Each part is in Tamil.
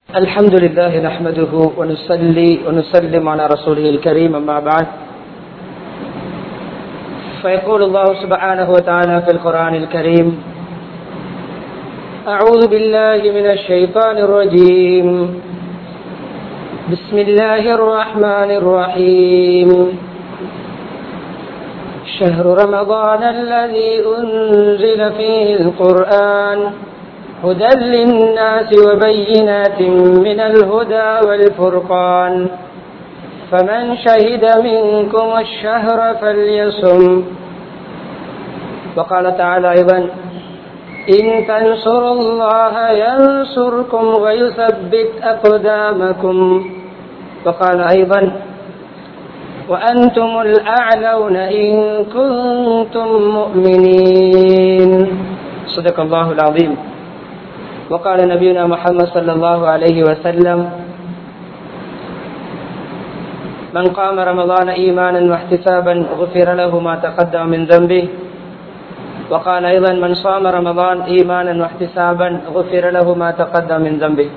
الحمد لله نحمده ونصلي ونسلم على رسوله الكريم أما بعد فيقول الله سبحانه وتعالى في القرآن الكريم أعوذ بالله من الشيطان الرجيم بسم الله الرحمن الرحيم شهر رمضان الذي أنزل فيه القرآن هدى للناس وبينات من الهدى والفرقان فمن شهد منكم الشهر فليصم وقال تعالى أيضا إن تنصروا الله ينصركم ويثبت أقدامكم وقال أيضا وأنتم الأعلون إن كنتم مؤمنين صدق الله العظيم وقال نبينا محمد صلى الله عليه وسلم من قام رمضان إيمانا واحتسابا غفر له ما تقدم من ذنبه وقال أيضا من صام رمضان إيمانا واحتسابا غفر له ما تقدم من ذنبه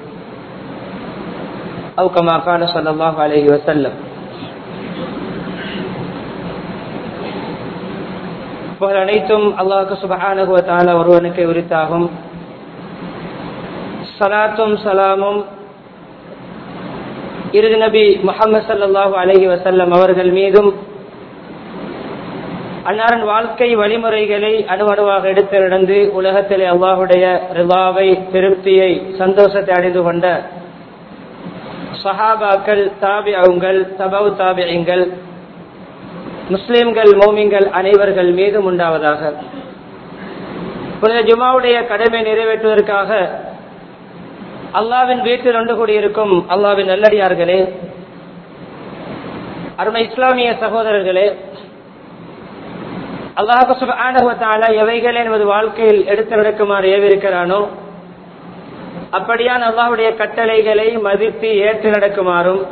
أو كما قال صلى الله عليه وسلم புகழ் அனைத்தும் அல்லாஹு சுபஹானஹு வதஆலா ஒருவனுக்கு உரித்தாகும் சலாத்தும் சலாமும் இறுதி நபி முகமது சல்லாஹூ அலஹி வசல்லம் அவர்கள் மீதும் அன்னாரின் வாழ்க்கை வழிமுறைகளை அணுவணுவாக எடுத்து நடந்து உலகத்திலே அல்லாஹுடைய ரிவாவை திருப்தியை சந்தோஷத்தை அடைந்து கொண்ட சஹாபாக்கள் தாபியங்கள் தபவு தாபியங்கள் முஸ்லிம்கள் மோமிங்கள் அனைவர்கள் மீதும் உண்டாவதாக புனித ஜுமாவுடைய கடமை நிறைவேற்றுவதற்காக அல்லாவின் வீட்டில் ஒன்று கூடியிருக்கும் அல்லாவின் நல்லடியார்களே அருமை இஸ்லாமிய சகோதரர்களே அல்லாஹு சுபானகத்தால எவைகளே நமது வாழ்க்கையில் எடுத்து நடக்குமாறு ஏவிருக்கிறானோ அப்படியான் அல்லாஹுடைய கட்டளைகளை மதித்து ஏற்று நடக்குமாறும்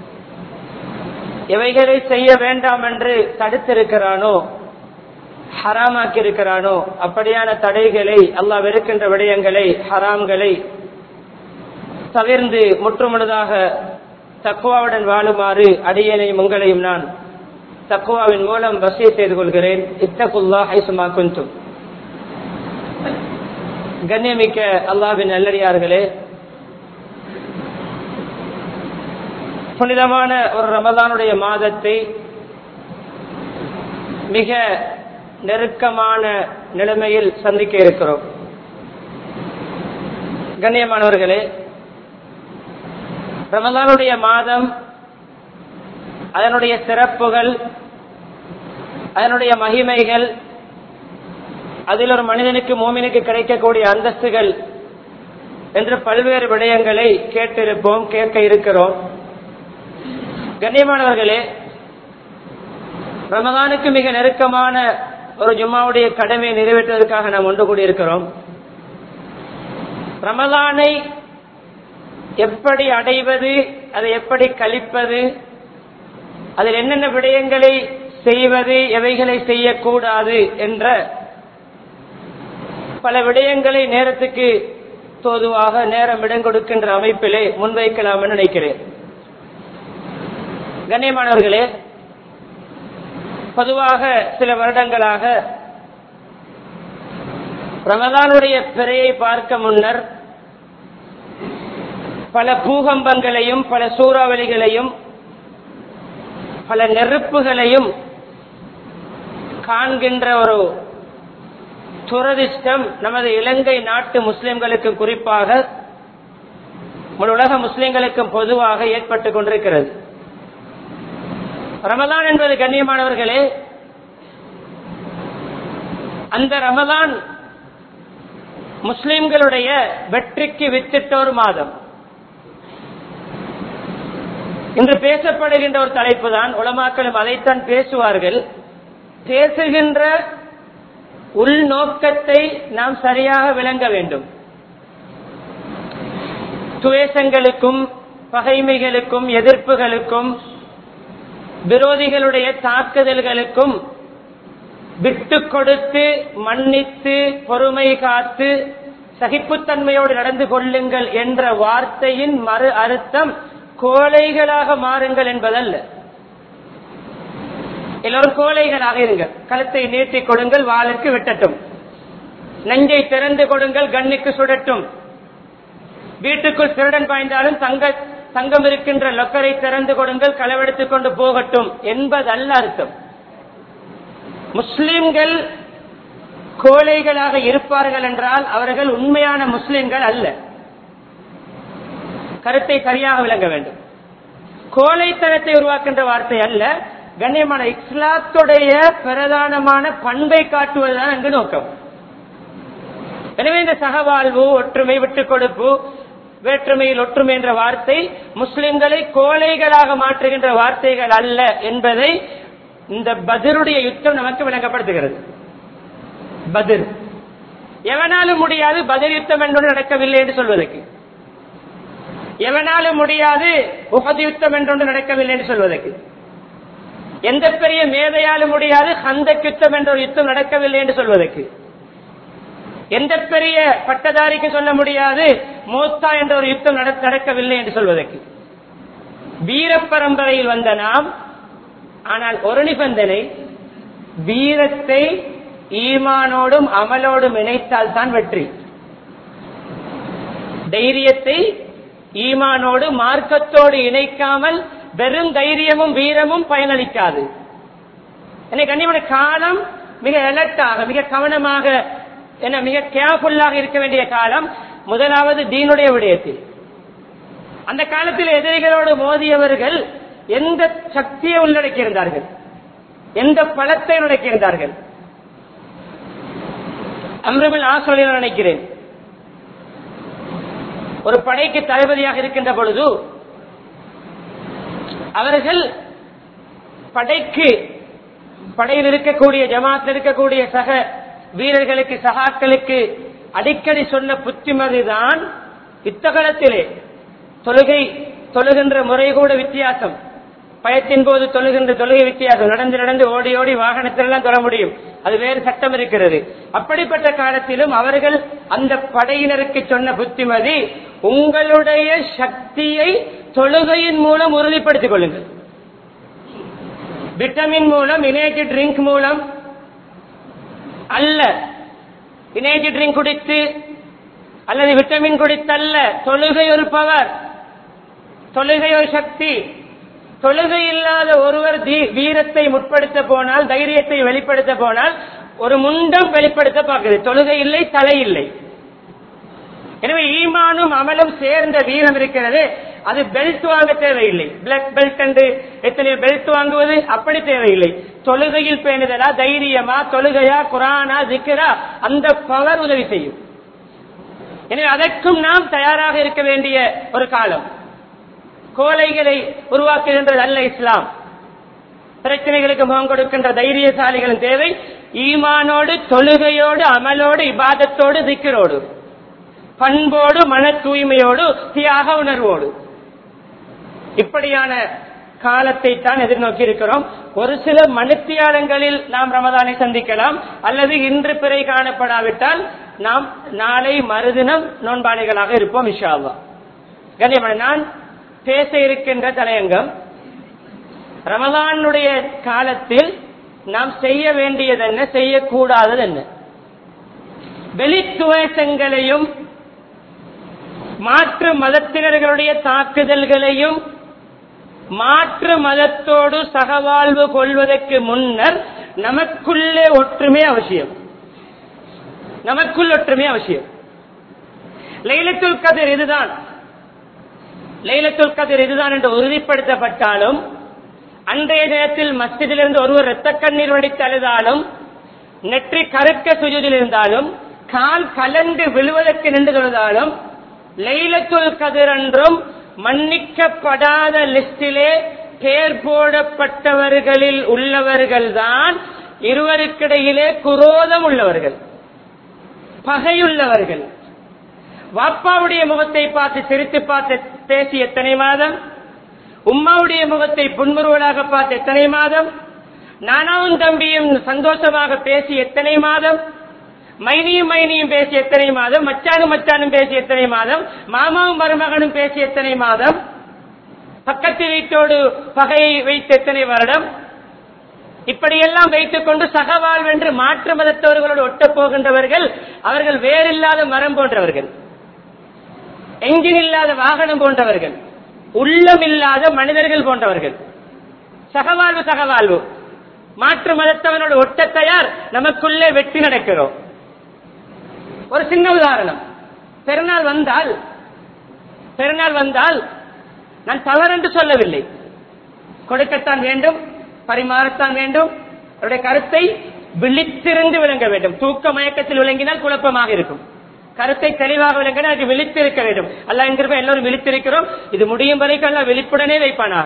எவைகளை செய்ய வேண்டாம் என்று தடுத்திருக்கிறானோ ஹராமாக்கி இருக்கிறானோ அப்படியான தடைகளை அல்லாஹ் வெறுக்கின்ற விடயங்களை ஹராம்களை தவிர்ந்து முற்றுமுழுதாக தக்குவாவுடன் வாழுமாறு அடியனையும் உங்களையும் நான் தக்குவாவின் மூலம் வசிய செய்து கொள்கிறேன் இத்தகுல்லா ஹைசுமா குந்தும் கண்ணியமிக்க அல்லாவின் நல்லடியார்களே புனிதமான ஒரு ரமதானுடைய மாதத்தை மிக நெருக்கமான நிலைமையில் சந்திக்க இருக்கிறோம் கண்ணியமானவர்களே ரமதானுடைய மாதம் அதனுடைய சிறப்புகள் அதனுடைய மகிமைகள் அதில் ஒரு மனிதனுக்கு மோமினுக்கு கிடைக்கக்கூடிய அந்தஸ்துகள் என்று பல்வேறு விடயங்களை கேட்டிருப்போம் கேட்க இருக்கிறோம் கண்ணியமானவர்களே ரமதானுக்கு மிக நெருக்கமான ஒரு ஜும்மாவுடைய கடமையை நிறைவேற்றுவதற்காக நாம் ஒன்று கூடியிருக்கிறோம் ரமதானை எப்படி அடைவது அதை எப்படி கழிப்பது அதில் என்னென்ன விடயங்களை செய்வது எவைகளை செய்யக்கூடாது என்ற பல விடயங்களை நேரத்துக்கு தோதுவாக நேரம் இடம் கொடுக்கின்ற அமைப்பிலே முன்வைக்கலாம் என்று நினைக்கிறேன் கண்ணியமானவர்களே பொதுவாக சில வருடங்களாக ரமதானுடைய பிறையை பார்க்க முன்னர் பல பூகம்பங்களையும் பல சூறாவளிகளையும் பல நெருப்புகளையும் காண்கின்ற ஒரு துரதிஷ்டம் நமது இலங்கை நாட்டு முஸ்லிம்களுக்கு குறிப்பாக உலக முஸ்லிம்களுக்கும் பொதுவாக ஏற்பட்டு கொண்டிருக்கிறது ரமலான் என்பது கண்ணியமானவர்களே அந்த ரமலான் முஸ்லிம்களுடைய வெற்றிக்கு வித்திட்ட ஒரு மாதம் இன்று பேசப்படுகின்ற ஒரு தலைப்பு தான் உலமாக்களும் அதைத்தான் பேசுவார்கள் பேசுகின்ற உள்நோக்கத்தை நாம் சரியாக விளங்க வேண்டும் துவேஷங்களுக்கும் பகைமைகளுக்கும் எதிர்ப்புகளுக்கும் விரோதிகளுடைய தாக்குதல்களுக்கும் விட்டு கொடுத்து மன்னித்து பொறுமை காத்து சகிப்புத்தன்மையோடு நடந்து கொள்ளுங்கள் என்ற வார்த்தையின் மறு அர்த்தம் கோழைகளாக மாறுங்கள் என்பதல்ல எல்லோரும் கோழைகளாக இருங்கள் கழுத்தை நீட்டி கொடுங்கள் வாளுக்கு வெட்டட்டும் நெஞ்சை திறந்து கொடுங்கள் கண்ணுக்கு சுடட்டும் வீட்டுக்குள் திருடன் பாய்ந்தாலும் தங்க தங்கம் இருக்கின்ற லொக்கரை திறந்து கொடுங்கள் களவெடுத்துக் கொண்டு போகட்டும் என்பதல்ல அர்த்தம் முஸ்லிம்கள் கோழைகளாக இருப்பார்கள் என்றால் அவர்கள் உண்மையான முஸ்லிம்கள் அல்ல கருத்தை சரியாக விளங்க வேண்டும் கோழைத்தனத்தை உருவாக்கின்ற வார்த்தை அல்ல கண்ணியமான இஸ்லாத்துடைய பிரதானமான பண்பை காட்டுவதுதான் அங்கு நோக்கம் எனவே இந்த சகவாழ்வு ஒற்றுமை விட்டுக் கொடுப்பு வேற்றுமையில் ஒற்றுமை என்ற வார்த்தை முஸ்லிம்களை கோழைகளாக மாற்றுகின்ற வார்த்தைகள் அல்ல என்பதை இந்த பதிலுடைய யுத்தம் நமக்கு விளங்கப்படுத்துகிறது பதில் எவனாலும் முடியாது பதில் யுத்தம் என்று நடக்கவில்லை என்று சொல்வதற்கு எவனாலும் முடியாது உகது யுத்தம் என்றொன்று நடக்கவில்லை என்று சொல்வதற்கு எந்த பெரிய மேதையாலும் முடியாது ஹந்தக் யுத்தம் என்ற ஒரு யுத்தம் நடக்கவில்லை என்று சொல்வதற்கு எந்த பெரிய பட்டதாரிக்கு சொல்ல முடியாது மோத்தா என்ற ஒரு யுத்தம் நடக்கவில்லை என்று சொல்வதற்கு வீர பரம்பரையில் வந்த நாம் ஆனால் ஒரு நிபந்தனை வீரத்தை ஈமானோடும் அமலோடும் இணைத்தால் தான் வெற்றி தைரியத்தை ஈமானோடு மார்க்கத்தோடு இணைக்காமல் வெறும் தைரியமும் வீரமும் பயனளிக்காது என்னை கண்ணியமான காலம் மிக அலர்ட்டாக மிக கவனமாக என்ன மிக கேர்ஃபுல்லாக இருக்க வேண்டிய காலம் முதலாவது தீனுடைய விடயத்தில் அந்த காலத்தில் எதிரிகளோடு மோதியவர்கள் எந்த சக்தியை உள்ளடக்கியிருந்தார்கள் எந்த பலத்தை உள்ளடக்கியிருந்தார்கள் அம்ருபில் ஆசோலில் நினைக்கிறேன் ஒரு படைக்கு தளபதியாக இருக்கின்ற பொழுது அவர்கள் படைக்கு படையில் இருக்கக்கூடிய ஜமாத்தில் இருக்கக்கூடிய சக வீரர்களுக்கு சகாக்களுக்கு அடிக்கடி சொன்ன புத்திமதிதான் இத்தகலத்திலே தொழுகை தொழுகின்ற முறை கூட வித்தியாசம் பயத்தின் போது தொழுகின்ற தொழுகை வித்தியாசம் நடந்து நடந்து ஓடி ஓடி வாகனத்திலெல்லாம் தொழ முடியும் அது வேறு சட்டம் இருக்கிறது அப்படிப்பட்ட காலத்திலும் அவர்கள் அந்த படையினருக்கு சொன்ன புத்திமதி உங்களுடைய சக்தியை தொழுகையின் மூலம் உறுதிப்படுத்திக் கொள்ளுங்கள் விட்டமின் மூலம் இனேஜி ட்ரிங்க் மூலம் அல்ல இனேஜி ட்ரிங்க் குடித்து அல்லது விட்டமின் குடித்தல்ல தொழுகை ஒரு பவர் தொழுகை ஒரு சக்தி தொழுகை இல்லாத ஒருவர் வீரத்தை முற்படுத்த போனால் தைரியத்தை வெளிப்படுத்த போனால் ஒரு முண்டம் வெளிப்படுத்த பார்க்குது தொழுகை இல்லை தலை இல்லை எனவே ஈமானும் அமலும் சேர்ந்த வீரம் இருக்கிறது அது பெல்ட் வாங்க தேவையில்லை பிளாக் பெல்ட் என்று எத்தனை பெல்ட் வாங்குவது அப்படி தேவையில்லை தொழுகையில் பேணுதலா தைரியமா தொழுகையா குரானா ஜிக்கரா அந்த பவர் உதவி செய்யும் எனவே அதற்கும் நாம் தயாராக இருக்க வேண்டிய ஒரு காலம் கோலைகளை உருவாக்குகின்றது அல்ல இஸ்லாம் பிரச்சனைகளுக்கு முகம் கொடுக்கின்ற தைரியசாலிகளின் தேவை ஈமானோடு தொழுகையோடு அமலோடு இபாதத்தோடு திக்கரோடு பண்போடு மன தூய்மையோடு தியாக உணர்வோடு இப்படியான காலத்தை தான் எதிர்நோக்கி இருக்கிறோம் ஒரு சில மனுத்தியாளங்களில் நாம் ரமதானை சந்திக்கலாம் அல்லது இன்று பிறை காணப்படாவிட்டால் நாம் நாளை மறுதினம் நோன்பாளிகளாக இருப்போம் விஷாவா கண்ணியமான நான் பேச இருக்கின்ற தலையங்கம் ரமதானுடைய காலத்தில் நாம் செய்ய வேண்டியது என்ன செய்யக்கூடாதது என்ன வெளித்துவேஷங்களையும் மாற்று மதத்தினர்களுடைய தாக்குதல்களையும் மாற்று மதத்தோடு சகவாழ்வு கொள்வதற்கு முன்னர் நமக்குள்ளே ஒற்றுமை அவசியம் நமக்குள் ஒற்றுமை அவசியம் லைலத்துல் கதிர் இதுதான் லைலத்துல் கதிர் இதுதான் என்று உறுதிப்படுத்தப்பட்டாலும் அன்றைய தினத்தில் மஸ்ஜிதிலிருந்து ஒருவர் இரத்த கண்ணீர் வடித்து அழுதாலும் நெற்றி கருக்க சுஜுதில் இருந்தாலும் கால் கலந்து விழுவதற்கு நின்று தொழுதாலும் லைலத்துல் கதிர் என்றும் மன்னிக்கப்படாத லிஸ்டிலே பேர் போடப்பட்டவர்களில் உள்ளவர்கள்தான் இருவருக்கிடையிலே குரோதம் உள்ளவர்கள் பகையுள்ளவர்கள் வாப்பாவுடைய முகத்தை பார்த்து சிரித்து பார்த்து பேசி எத்தனை மாதம் உம்மாவுடைய முகத்தை புன்முறுவலாக பார்த்து எத்தனை மாதம் நானாவும் தம்பியும் சந்தோஷமாக பேசி எத்தனை மாதம் மைனியும் மைனியும் பேசி எத்தனை மாதம் மச்சானும் மச்சானும் பேசி எத்தனை மாதம் மாமாவும் மருமகனும் பேசி எத்தனை மாதம் பக்கத்து வீட்டோடு பகையை வைத்து எத்தனை வருடம் இப்படியெல்லாம் வைத்துக் கொண்டு சகவாழ்வென்று மாற்று மதத்தவர்களோடு ஒட்டப் போகின்றவர்கள் அவர்கள் வேறில்லாத மரம் போன்றவர்கள் எஞ்சின் இல்லாத வாகனம் போன்றவர்கள் உள்ளம் இல்லாத மனிதர்கள் போன்றவர்கள் சகவாழ்வு சகவாழ்வு மாற்று மதத்தவனோடு ஒட்ட தயார் நமக்குள்ளே வெற்றி நடக்கிறோம் ஒரு சின்ன உதாரணம் பெருநாள் வந்தால் பெருநாள் வந்தால் நான் தவறென்று சொல்லவில்லை கொடுக்கத்தான் வேண்டும் பரிமாறத்தான் வேண்டும் அவருடைய கருத்தை விழித்திருந்து விளங்க வேண்டும் தூக்க மயக்கத்தில் விளங்கினால் குழப்பமாக இருக்கும் கருத்தை தெளிவாக விளங்கினால் அதுக்கு விழித்திருக்க வேண்டும் அல்ல என்கிறப்ப எல்லோரும் விழித்திருக்கிறோம் இது முடியும் வரைக்கும் அல்ல விழிப்புடனே வைப்பானாக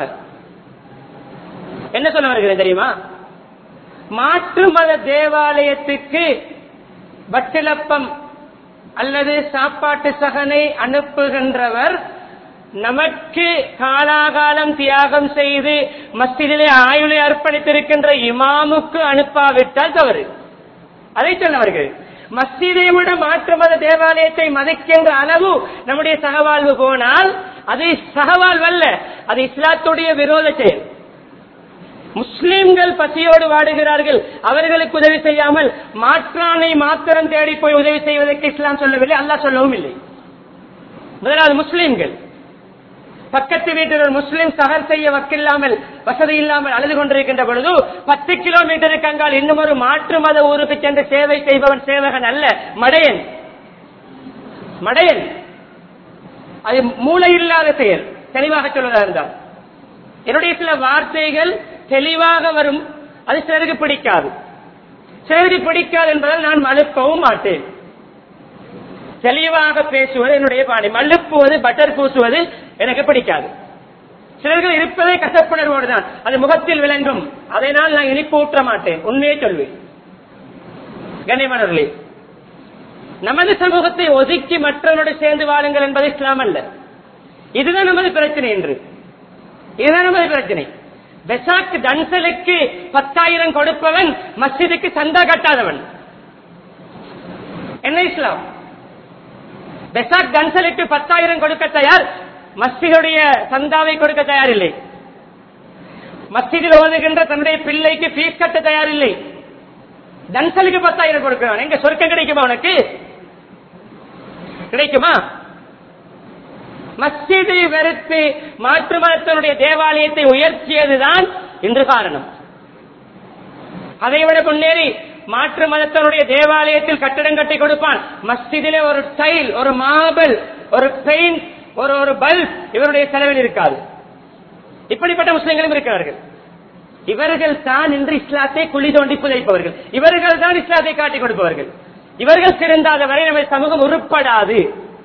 என்ன சொல்ல வருகிறேன் தெரியுமா மாற்று மத தேவாலயத்துக்கு வட்டிலப்பம் அல்லது சாப்பாட்டு சகனை அனுப்புகின்றவர் நமக்கு காலாகாலம் தியாகம் செய்து மஸ்திதிலே ஆயுளை அர்ப்பணித்திருக்கின்ற இமாமுக்கு அனுப்பாவிட்டால் தவறு அதை சொன்னவர்கள் மஸ்ஜிதை விட மாற்று மத தேவாலயத்தை மதிக்கின்ற அளவு நம்முடைய சகவாழ்வு போனால் அது சகவாழ்வல்ல அது இஸ்லாத்துடைய விரோத செயல் முஸ்லிம்கள் பசியோடு வாடுகிறார்கள் அவர்களுக்கு உதவி செய்யாமல் மாற்றானை மாத்திரம் தேடி போய் உதவி செய்வதற்கு இஸ்லாம் சொல்லவில்லை அல்லாஹ் சொல்லவும் இல்லை முதலாவது முஸ்லிம்கள் பக்கத்து வீட்டில் ஒரு முஸ்லிம் சகர் செய்ய வக்கில்லாமல் வசதி இல்லாமல் அழுது கொண்டிருக்கின்ற பொழுது பத்து கிலோமீட்டருக்கு அங்கால் இன்னும் ஒரு மாற்று மத ஊருக்கு சென்று சேவை செய்பவன் சேவகன் அல்ல மடையன் மடையன் அது மூளை இல்லாத செயல் தெளிவாக சொல்வதாக இருந்தால் என்னுடைய சில வார்த்தைகள் தெளிவாக வரும் அது சிலருக்கு பிடிக்காது சிலருக்கு பிடிக்காது என்பதால் நான் மழுப்பவும் மாட்டேன் தெளிவாக பேசுவது என்னுடைய பாணி மழுப்புவது பட்டர் பூசுவது எனக்கு பிடிக்காது சிலர்கள் இருப்பதே கசப்புணர்வோடு தான் அது முகத்தில் விளங்கும் அதனால் நான் இனிப்பு ஊற்ற மாட்டேன் உண்மையே சொல்வேன் கண்ணியமானவர்களே நமது சமூகத்தை ஒதுக்கி மற்றவரோடு சேர்ந்து வாழுங்கள் என்பது இஸ்லாம் அல்ல இதுதான் நமது பிரச்சனை என்று இதுதான் நமது பிரச்சனை பெசாக் தன்சலுக்கு பத்தாயிரம் கொடுப்பவன் மஸ்ஜிதுக்கு சந்தா கட்டாதவன் என்ன இஸ்லாம் பெசாக் கன்சலுக்கு பத்தாயிரம் கொடுக்க தயார் மஸ்ஜிதுடைய சந்தாவை கொடுக்க தயாரில்லை மஸ்ஜிதில் ஓதுகின்ற தன்னுடைய பிள்ளைக்கு ஃபீஸ் கட்ட தயாரில்லை தன்சலுக்கு பத்தாயிரம் கொடுக்கிறான் எங்க சொர்க்கம் கிடைக்குமா உனக்கு கிடைக்குமா மஸ்ஜிதை வெறுத்து மாற்று மதத்தினுடைய தேவாலயத்தை உயர்த்தியதுதான் இன்று காரணம் அதைவிட முன்னேறி மாற்று மதத்தினுடைய தேவாலயத்தில் கட்டிடம் கட்டி கொடுப்பான் மஸ்ஜிதிலே ஒரு டைல் ஒரு மார்பிள் ஒரு பெயிண்ட் ஒரு ஒரு பல்ப் இவருடைய செலவில் இருக்காது இப்படிப்பட்ட முஸ்லிம்களும் இருக்கிறார்கள் இவர்கள் தான் இன்று இஸ்லாத்தை குழி தோண்டி புதைப்பவர்கள் இவர்கள் தான் இஸ்லாத்தை காட்டிக் கொடுப்பவர்கள் இவர்கள் திருந்தாத வரை நம்ம சமூகம் உருப்படாது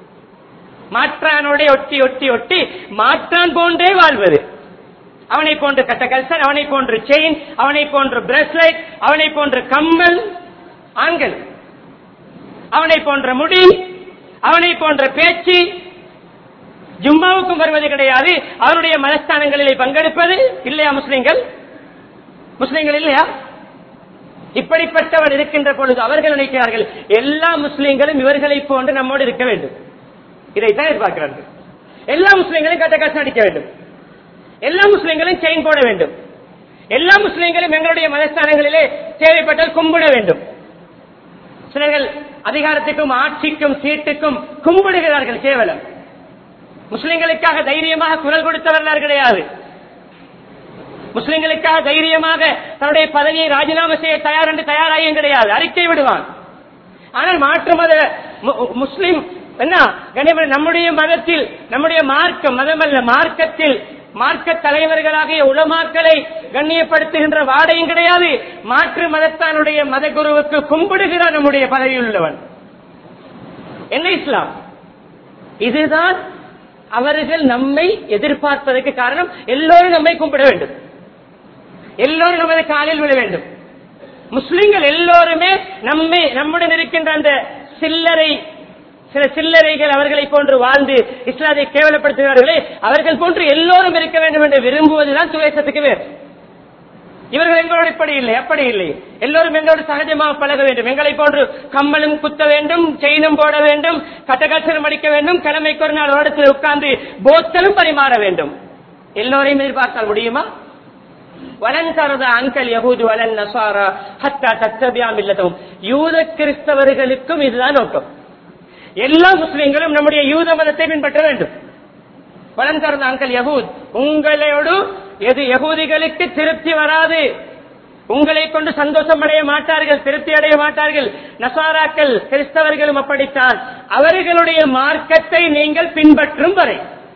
மாற்றானோட ஒட்டி ஒட்டி ஒட்டி மாற்றான் போன்றே வாழ்வது அவனை போன்று கட்ட கல்சன் அவனை போன்று செயின் அவனை போன்று பிரஸ்லைட் அவனை போன்று கம்மல் ஆண்கள் அவனை போன்ற முடி அவனை போன்ற பேச்சு ஜும்மாவுக்கும் வருவது கிடையாது அவருடைய மதஸ்தானங்களிலே பங்கெடுப்பது இல்லையா முஸ்லிம்கள் முஸ்லிம்கள் இல்லையா இப்படிப்பட்டவர் இருக்கின்ற பொழுது அவர்கள் நினைக்கிறார்கள் எல்லா முஸ்லிம்களும் இவர்களை போன்று நம்மோடு இருக்க வேண்டும் இதைத்தான் எதிர்பார்க்கிறார்கள் எல்லா முஸ்லிம்களையும் கட்ட கஷ்டம் அடிக்க வேண்டும் எல்லா முஸ்லிம்களையும் செயின் போட வேண்டும் எல்லா முஸ்லிம்களும் எங்களுடைய மதஸ்தானங்களிலே தேவைப்பட்டால் கும்பிட வேண்டும் சிலர்கள் அதிகாரத்துக்கும் ஆட்சிக்கும் சீட்டுக்கும் கும்பிடுகிறார்கள் கேவலம் முஸ்லிம்களுக்காக தைரியமாக குரல் கொடுத்தவர்கள் கிடையாது முஸ்லிம்களுக்காக தைரியமாக தன்னுடைய பதவியை ராஜினாமா செய்ய தயார் என்று தயாராகியும் கிடையாது அறிக்கை விடுவான் ஆனால் மாற்று மத மு- முஸ்லிம் என்ன கண்ணியமான நம்முடைய மதத்தில் நம்முடைய மார்க்கம் மதம் அல்ல மார்க்கத்தில் மார்க்க தலைவர்களாகிய உலமாக்களை கண்ணியப்படுத்துகின்ற வாடையும் கிடையாது மாற்று மதத்தானுடைய மத குருவுக்கு கும்பிடுகிறார் நம்முடைய பதவியில் உள்ளவன் என்ன இஸ்லாம் இதுதான் அவர்கள் நம்மை எதிர்பார்ப்பதற்கு காரணம் எல்லோரும் நம்மை கும்பிட வேண்டும் எல்லோரும் நமது காலில் விழ வேண்டும் முஸ்லிம்கள் எல்லோருமே நம்மை நம்முடன் இருக்கின்ற அந்த சில்லறை சில சில்லறைகள் அவர்களை போன்று வாழ்ந்து இஸ்லாத்தை கேவலப்படுத்துகிறார்களே அவர்கள் போன்று எல்லோரும் இருக்க வேண்டும் என்று விரும்புவதுதான் துவேசத்துக்கு வேறு இவர்கள் எங்களோடு இப்படி இல்லை அப்படி இல்லை எல்லோரும் எங்களோடு சகஜமாக பழக வேண்டும் எங்களை போன்று கம்மலும் குத்த வேண்டும் செயினும் போட வேண்டும் கட்டகச்சரம் அடிக்க வேண்டும் கிழமைக்கு ஒரு நாள் இடத்தில் உட்கார்ந்து போத்தலும் பரிமாற வேண்டும் எல்லோரையும் எதிர்பார்த்தால் முடியுமா வலன் தரத அங்கல் யகூது வலன் நசாரா ஹத்தா தத்தபியாம் இல்லதும் யூத கிறிஸ்தவர்களுக்கும் இதுதான் நோக்கம் எல்லா முஸ்லிம்களும் நம்முடைய யூத மதத்தை பின்பற்ற வேண்டும் வலன் தரத அங்கல் யகூத் உங்களோடு எது யகூதிகளுக்கு திருப்தி வராது உங்களை கொண்டு சந்தோஷம் அடைய மாட்டார்கள் திருப்தி அடைய மாட்டார்கள் நசாராக்கள் கிறிஸ்தவர்களும் அப்படித்தான் அவர்களுடைய மார்க்கத்தை நீங்கள் பின்பற்றும் வரை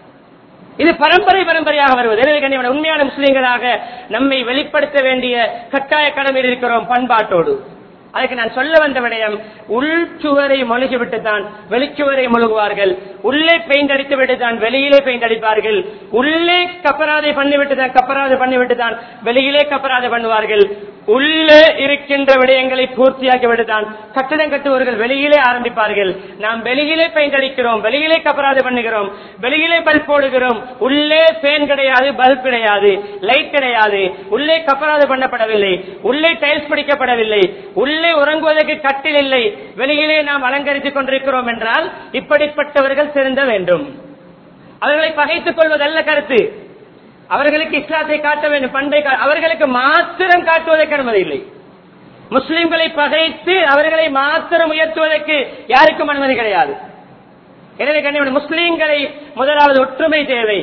இது பரம்பரை பரம்பரையாக வருவது எனவே கண்ணியமான உண்மையான முஸ்லிம்களாக நம்மை வெளிப்படுத்த வேண்டிய கட்டாய கடமையில் இருக்கிறோம் பண்பாட்டோடு அதுக்கு நான் சொல்ல வந்த விடயம் உள்சுவரை மொழிகிவிட்டு தான் வெளிச்சுவரை முழுகுவார்கள் உள்ளே பெயிண்ட் அடித்து விட்டு தான் வெளியிலே பெயிண்ட் அடிப்பார்கள் உள்ளே கப்பராதை பண்ணிவிட்டு தான் கப்பராதை பண்ணிவிட்டு தான் வெளியிலே கப்பராதை பண்ணுவார்கள் உள்ளே இருக்கின்ற விடயங்களை பூர்த்தியாக்கி விட்டுதான் கட்டடம் கட்டுவர்கள் வெளியிலே ஆரம்பிப்பார்கள் நாம் வெளியிலே பெயிண்ட் அடிக்கிறோம் வெளியிலே கப்பராதை பண்ணுகிறோம் வெளியிலே பல்ப் போடுகிறோம் உள்ளே ஃபேன் கிடையாது பல்ப் கிடையாது லைட் கிடையாது உள்ளே கப்பராது பண்ணப்படவில்லை உள்ளே டைல்ஸ் பிடிக்கப்படவில்லை உள்ளே உறங்குவதற்கு கட்டில் இல்லை வெளியிலே நாம் அலங்கரித்துக் கொண்டிருக்கிறோம் என்றால் இப்படிப்பட்டவர்கள் திருந்த வேண்டும் அவர்களை பகைத்துக் கொள்வதல்ல கருத்து அவர்களுக்கு இஸ்லாத்தை காட்ட வேண்டும் பண்பை கா- அவர்களுக்கு மாத்திரம் காட்டுவதற்கு அனுமதி இல்லை முஸ்லிம்களை பகைத்து அவர்களை மாத்திரம் உயர்த்துவதற்கு யாருக்கும் அனுமதி கிடையாது எனவே கண்ணியமான முஸ்லிம்களை முதலாவது ஒற்றுமை தேவை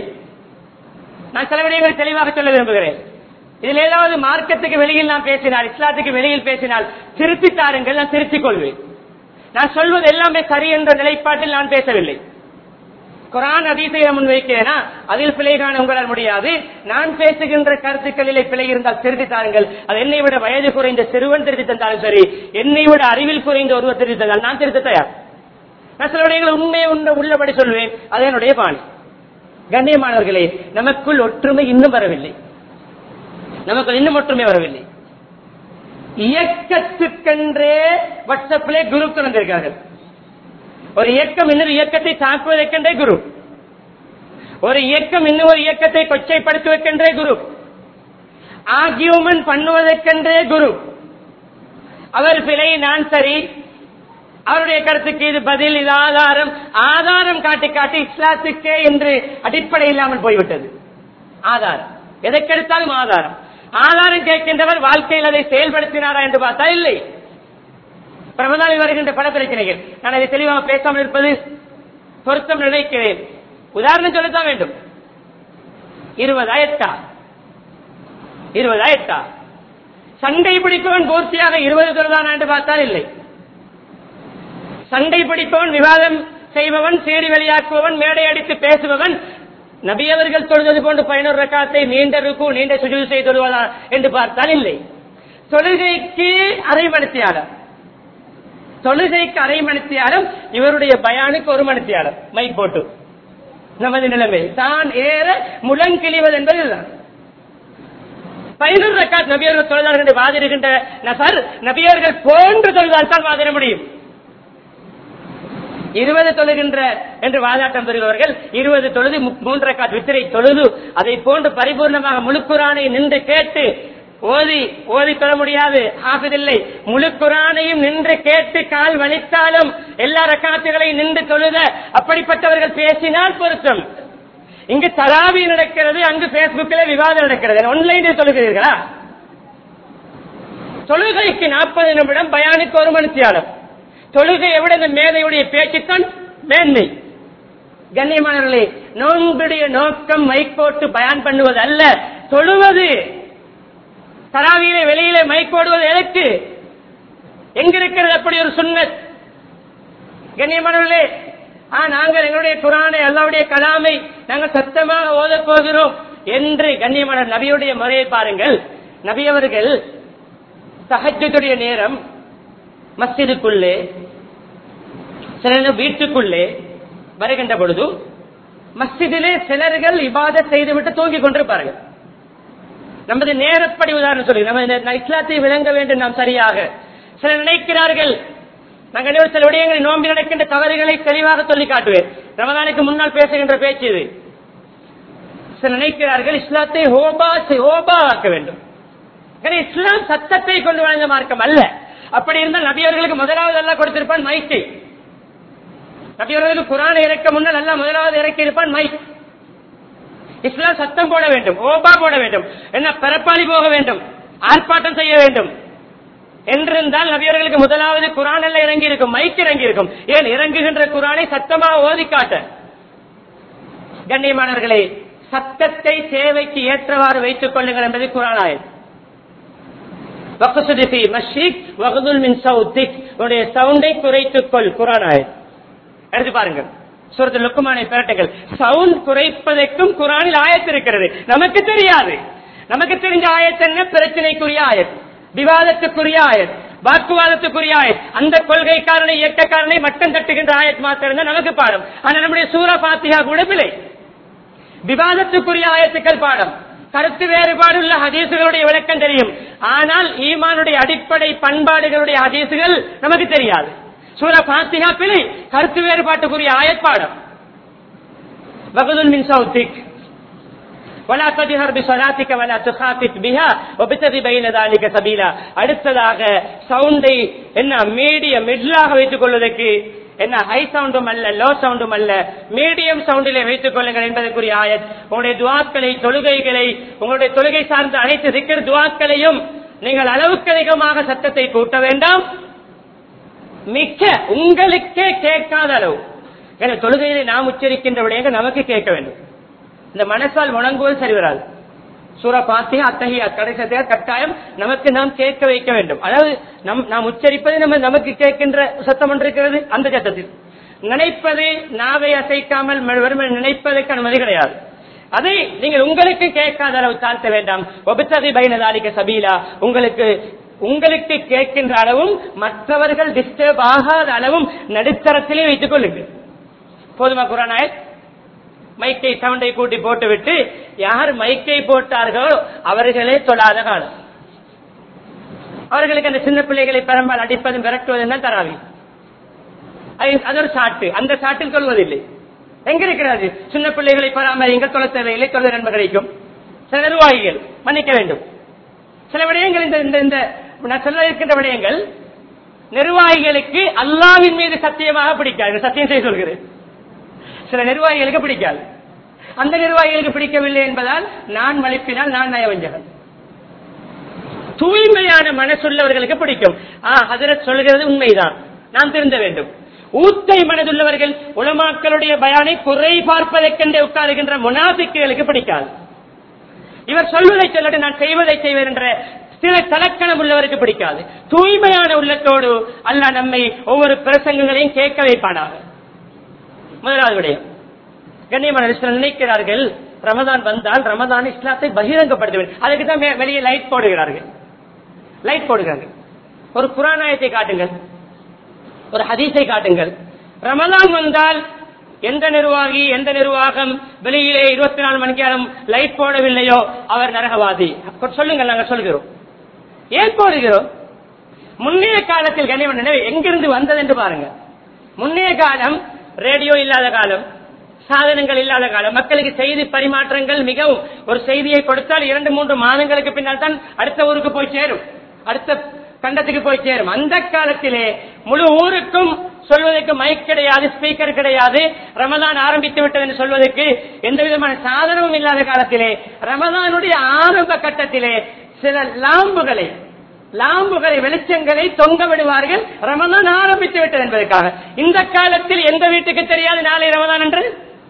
நான் சில விடயங்களை தெளிவாக சொல்ல விரும்புகிறேன் இதில் ஏதாவது மார்க்கத்துக்கு வெளியில் நான் பேசினால் இஸ்லாத்துக்கு வெளியில் பேசினால் திருத்தி தாருங்கள் நான் திருத்திக் கொள்வேன் நான் சொல்வது எல்லாமே சரி என்ற நிலைப்பாட்டில் நான் பேசவில்லை குரான் அதீசை முன்வைக்கிறேனா அதில் பிழை காண உங்களால் முடியாது நான் பேசுகின்ற கருத்துக்களிலே பிழை இருந்தால் திருத்தி தாருங்கள் அது என்னை விட வயது குறைந்த சிறுவன் திருத்தி தந்தாலும் சரி என்னை விட அறிவில் குறைந்த ஒருவர் திருத்தி தந்தால் நான் திருத்த தயார் நான் சில விடயங்களை உண்மையை உண்மை உள்ளபடி சொல்வேன் அது என்னுடைய பாணி கண்ணியமானவர்களே நமக்குள் ஒற்றுமை இன்னும் வரவில்லை நமக்கு இன்னும் ஒற்றுமை வரவில்லை இயக்கத்துக்கென்றே வாட்ஸ்அப்பிலே குரு திறந்திருக்கார்கள் ஒரு இயக்கம் இன்னொரு இயக்கத்தை தாக்குவதற்கென்றே குரு ஒரு இயக்கம் இன்னும் ஒரு இயக்கத்தை கொச்சைப்படுத்துவதற்கென்றே குரு ஆர்கியூமெண்ட் பண்ணுவதற்கென்றே குரு அவர் பிழை நான் சரி அவருடைய கருத்துக்கு இது பதில் இது ஆதாரம் ஆதாரம் காட்டி காட்டி இஸ்லாத்துக்கே என்று அடிப்படை இல்லாமல் போய்விட்டது ஆதாரம் எதற்கெடுத்தாலும் ஆதாரம் ஆதாரம் கேட்கின்றவர் வாழ்க்கையில் அதை செயல்படுத்தினாரா என்று பார்த்தா இல்லை பிரமதாவில் வருகின்ற பல பிரச்சனைகள் நான் அதை தெளிவாக பேசாமல் இருப்பது பொருத்தம் நினைக்கிறேன் உதாரணம் சொல்லத்தான் வேண்டும் இருபதாயிரத்தா இருபதாயிரத்தா சண்டை பிடிப்பவன் பூர்த்தியாக இருபது தொழுதானா என்று பார்த்தால் இல்லை சண்டை பிடிப்பவன் விவாதம் செய்பவன் சேரி வெளியாக்குபவன் மேடை அடித்து பேசுபவன் நபி அவர்கள் தொழுவது போன்று பதினோரு ரக்காத்தை நீண்ட ருக்கு நீண்ட சுஜூது செய்து தொழுவதா என்று பார்த்தால் இல்லை தொழுகைக்கு அரை மணித்தியாளர் தொழுகைக்கு அரை மணித்தியாலம் இவருடைய பயானுக்கு ஒரு மணித்தியாலம் மைக் போட்டு நமது நிலைமை தான் ஏற முழங்கிழிவது என்பது இதுதான் பதினொரு ரக்காத் நபியர்கள் தொழுதார்கள் என்று வாதிடுகின்ற நபர் நபியர்கள் போன்று தொழுதால் தான் வாதிட முடியும் இருபது தொழுகின்ற என்று வாதாட்டம் பெறுபவர்கள் இருபது தொழுது மு- மூன்று ரக்காத் வித்திரை தொழுது அதை போன்று பரிபூர்ணமாக முழுக்குரானை நின்று கேட்டு ஓதி ஓதி தொழ முடியாது ஆகுதில்லை முழு குரானையும் நின்று கேட்டு கால் வலித்தாலும் எல்லா ரக்காத்துகளையும் நின்று தொழுத அப்படிப்பட்டவர்கள் பேசினால் பொருத்தம் இங்கு தராவி நடக்கிறது அங்கு பேஸ்புக்கில் விவாதம் நடக்கிறது ஆன்லைனில் தொழுகிறீர்களா தொழுகைக்கு நாற்பது நிமிடம் பயானுக்கு ஒரு மணித்தியாலம் தொழுகையை விட இந்த மேதையுடைய பேச்சுத்தான் மேன்மை கண்ணியமானவர்களே நோன்புடைய நோக்கம் மைக் போட்டு பயான் பண்ணுவது அல்ல தொழுவது தராவியிலே வெளியிலே மைக் போடுவது எதற்கு எங்க இருக்கிறது அப்படி ஒரு சுன்னத் கண்ணியமானவர்களே ஆ நாங்கள் எங்களுடைய குரானை அல்லாவுடைய கலாமை நாங்கள் சத்தமாக ஓதப் போகிறோம் என்று கண்ணியமான நபியுடைய முறையை பாருங்கள் நபி அவர்கள் சஹஜத்துடைய நேரம் மஸ்ஜிதுக்குள்ளே சில நேரம் வீட்டுக்குள்ளே வருகின்ற பொழுது மஸ்ஜிதிலே சிலர்கள் இபாதத் செய்துவிட்டு தூங்கிக் கொண்டிருப்பார்கள் நமது நேரப்படி உதாரணம் சொல்லி நம்ம இந்த இஸ்லாத்தை விளங்க வேண்டும் நாம் சரியாக சிலர் நினைக்கிறார்கள் நாங்கள் இன்னொரு சில விடயங்களை நோம்பி நடக்கின்ற தவறுகளை தெளிவாக சொல்லி காட்டுவேன் ரமதானுக்கு முன்னால் பேசுகின்ற பேச்சு இது சிலர் நினைக்கிறார்கள் இஸ்லாத்தை ஹோபா செய்- ஹோபா ஆக்க வேண்டும் எனவே இஸ்லாம் சத்தத்தை கொண்டு வழங்க மார்க்கம் அல்ல அப்படி இருந்தால் நபியவர்களுக்கு முதலாவது எல்லாம் கொடுத்திருப்பான் மைக்கை நபியவர்களுக்கு குரானை இறக்க முன்னால் அல்ல முதலாவது இறக்கி இருப்பான் மைக் இஸ்லாம் சத்தம் போட வேண்டும் ஓபா போட வேண்டும் என்ன பிறப்பாளி போக வேண்டும் ஆர்ப்பாட்டம் செய்ய வேண்டும் என்றிருந்தால் நபியவர்களுக்கு முதலாவது குரான் எல்லாம் இறங்கி இருக்கும் மைக் இறங்கி இருக்கும் ஏன் இறங்குகின்ற குரானை சத்தமாக ஓதி காட்ட கண்ணியமானவர்களே சத்தத்தை சேவைக்கு ஏற்றவாறு வைத்துக் கொள்ளுங்கள் என்பது குரானாயத் உன்னுடைய சவுண்டை குறைத்துக் கொள் குரானாயத் எடுத்து பாருங்கள் சுரத்து லுக்குமானை பிரட்டுங்கள் சவுண்ட் குறைப்பதற்கும் குரானில் ஆயத்து இருக்கிறது நமக்கு தெரியாது நமக்கு தெரிஞ்ச ஆயத்து என்ன பிரச்சனைக்குரிய ஆயத் விவாதத்துக்குரிய ஆயத் வாக்குவாதத்துக்குரிய ஆயத் அந்த கொள்கைக்காரனை இயக்கக்காரனை மட்டம் தட்டுகின்ற ஆயத் மாத்திரம் தான் நமக்கு பாடம் ஆனா நம்முடைய சூர பாத்தியா கூட பிழை விவாதத்துக்குரிய ஆயத்துக்கள் பாடம் கருத்து வேறுபாடு உள்ள ஹதீசுகளுடைய விளக்கம் தெரியும் ஆனால் ஈமானுடைய அடிப்படை பண்பாடுகளுடைய ஹதீசுகள் நமக்கு தெரியாது சூர பாத்திகா பிழை கருத்து வேறுபாட்டுக்குரிய ஆயப்பாடம் வகுதுல் மின் சௌத்திக் ولا تجهر بصلاتك ولا تخافت بها وبتغي بين ذلك سبيلا அடுத்ததாக சவுண்டை என்ன மீடிய மிட்லாக வைத்துக் கொள்வதற்கு என்ன ஹை சவுண்டும் அல்ல லோ சவுண்டும் அல்ல மீடியம் சவுண்டிலே வைத்துக் கொள்ளுங்கள் என்பதற்குரிய ஆயத் உங்களுடைய துவாக்களை தொழுகைகளை உங்களுடைய தொழுகை சார்ந்த அனைத்து சிக்கர் துவாக்களையும் நீங்கள் அளவுக்கு அதிகமாக சத்தத்தை கூட்ட வேண்டாம் மிக்க உங்களுக்கே கேட்காத அளவு என தொழுகையிலே நாம் உச்சரிக்கின்ற விடயங்கள் நமக்கு கேட்க வேண்டும் இந்த மனசால் முழங்குவது சரி வராது சூரா பாத்தியா அத்தகைய கடைசத்தையா கட்டாயம் நமக்கு நாம் கேட்க வைக்க வேண்டும் அதாவது நம் நாம் உச்சரிப்பது நம்ம நமக்கு கேட்கின்ற சத்தம் ஒன்று இருக்கிறது அந்த சத்தத்தில் நினைப்பது நாவை அசைக்காமல் வெறுமை நினைப்பதற்கு அனுமதி கிடையாது அதை நீங்கள் உங்களுக்கு கேட்காத அளவு தாழ்த்த வேண்டாம் ஒபித்ததை பயனதாலிக்க சபீலா உங்களுக்கு உங்களுக்கு கேட்கின்ற அளவும் மற்றவர்கள் டிஸ்டர்ப் ஆகாத அளவும் நடுத்தரத்திலே வைத்துக் கொள்ளுங்கள் போதுமா குரானாயத் மைக்கை சவுண்டை கூட்டி போட்டுவிட்டு யார் மைக்கை போட்டார்களோ அவர்களே தொழாத காலம் அவர்களுக்கு அந்த சின்ன பிள்ளைகளை பெரும்பால் அடிப்பதும் விரட்டுவதும் தான் தராவி அது ஒரு சாட்டு அந்த சாட்டில் கொள்வதில்லை எங்க இருக்கிறது சின்ன பிள்ளைகளை பராமரிங்கள் தொலை தேவையில்லை தொலை நன்மை கிடைக்கும் சில நிர்வாகிகள் மன்னிக்க வேண்டும் சில விடயங்கள் இந்த இந்த இந்த நான் சொல்ல இருக்கின்ற விடயங்கள் நிர்வாகிகளுக்கு அல்லாவின் மீது சத்தியமாக பிடிக்காது சத்தியம் செய்ய சொல்கிறேன் சில நிர்வாகிகளுக்கு பிடிக்காது அந்த நிர்வாகிகளுக்கு பிடிக்கவில்லை என்பதால் நான் மலிப்பினால் நான் நயவஞ்சகன் தூய்மையான மனசுள்ளவர்களுக்கு பிடிக்கும் ஆ ஹசரத் சொல்கிறது உண்மைதான் நாம் திருந்த வேண்டும் ஊத்தை மனதுள்ளவர்கள் உலமாக்களுடைய பயானை குறை பார்ப்பதற்கென்றே உட்காருகின்ற முனாபிக்குகளுக்கு பிடிக்காது இவர் சொல்வதை சொல்லட்டு நான் செய்வதை செய்வேன் என்ற சில தலக்கணம் உள்ளவருக்கு பிடிக்காது தூய்மையான உள்ளத்தோடு அல்ல நம்மை ஒவ்வொரு பிரசங்கங்களையும் கேட்க வைப்பானாக முதலாவது விடயம் கண்ணியமான சிலர் நினைக்கிறார்கள் ரமதான் வந்தால் ரமதான் இஸ்லாத்தை பகிரங்கப்படுத்த வேண்டும் அதுக்கு தான் வெளியே லைட் போடுகிறார்கள் லைட் போடுகிறார்கள் ஒரு புராணாயத்தை காட்டுங்கள் ஒரு ஹதீஸை காட்டுங்கள் ரமதான் வந்தால் எந்த நிர்வாகி எந்த நிர்வாகம் வெளியிலே இருபத்தி நாலு மணி நேரம் லைட் போடவில்லையோ அவர் நரகவாதி சொல்லுங்கள் நாங்கள் சொல்கிறோம் ஏன் போடுகிறோம் முன்னைய காலத்தில் கனிமன் நினைவு எங்கிருந்து வந்தது என்று பாருங்க முன்னைய காலம் ரேடியோ இல்லாத காலம் சாதனங்கள் இல்லாத காலம் மக்களுக்கு செய்தி பரிமாற்றங்கள் மிகவும் ஒரு செய்தியை கொடுத்தால் இரண்டு மூன்று மாதங்களுக்கு பின்னால் தான் அடுத்த ஊருக்கு போய் சேரும் அடுத்த கண்டத்துக்கு போய் சேரும் அந்த காலத்திலே முழு ஊருக்கும் சொல்வதற்கு மைக் கிடையாது ஸ்பீக்கர் கிடையாது ரமதான் ஆரம்பித்து விட்டது என்று சொல்வதற்கு எந்த விதமான சாதனமும் இல்லாத காலத்திலே ரமதானுடைய ஆரம்ப கட்டத்திலே சில லாம்புகளை லாம்புகளை வெளிச்சங்களை தொங்க விடுவார்கள் ரமதான் ஆரம்பித்து விட்டது என்பதற்காக இந்த காலத்தில் எந்த வீட்டுக்கு தெரியாது நாளை ரமதான் என்று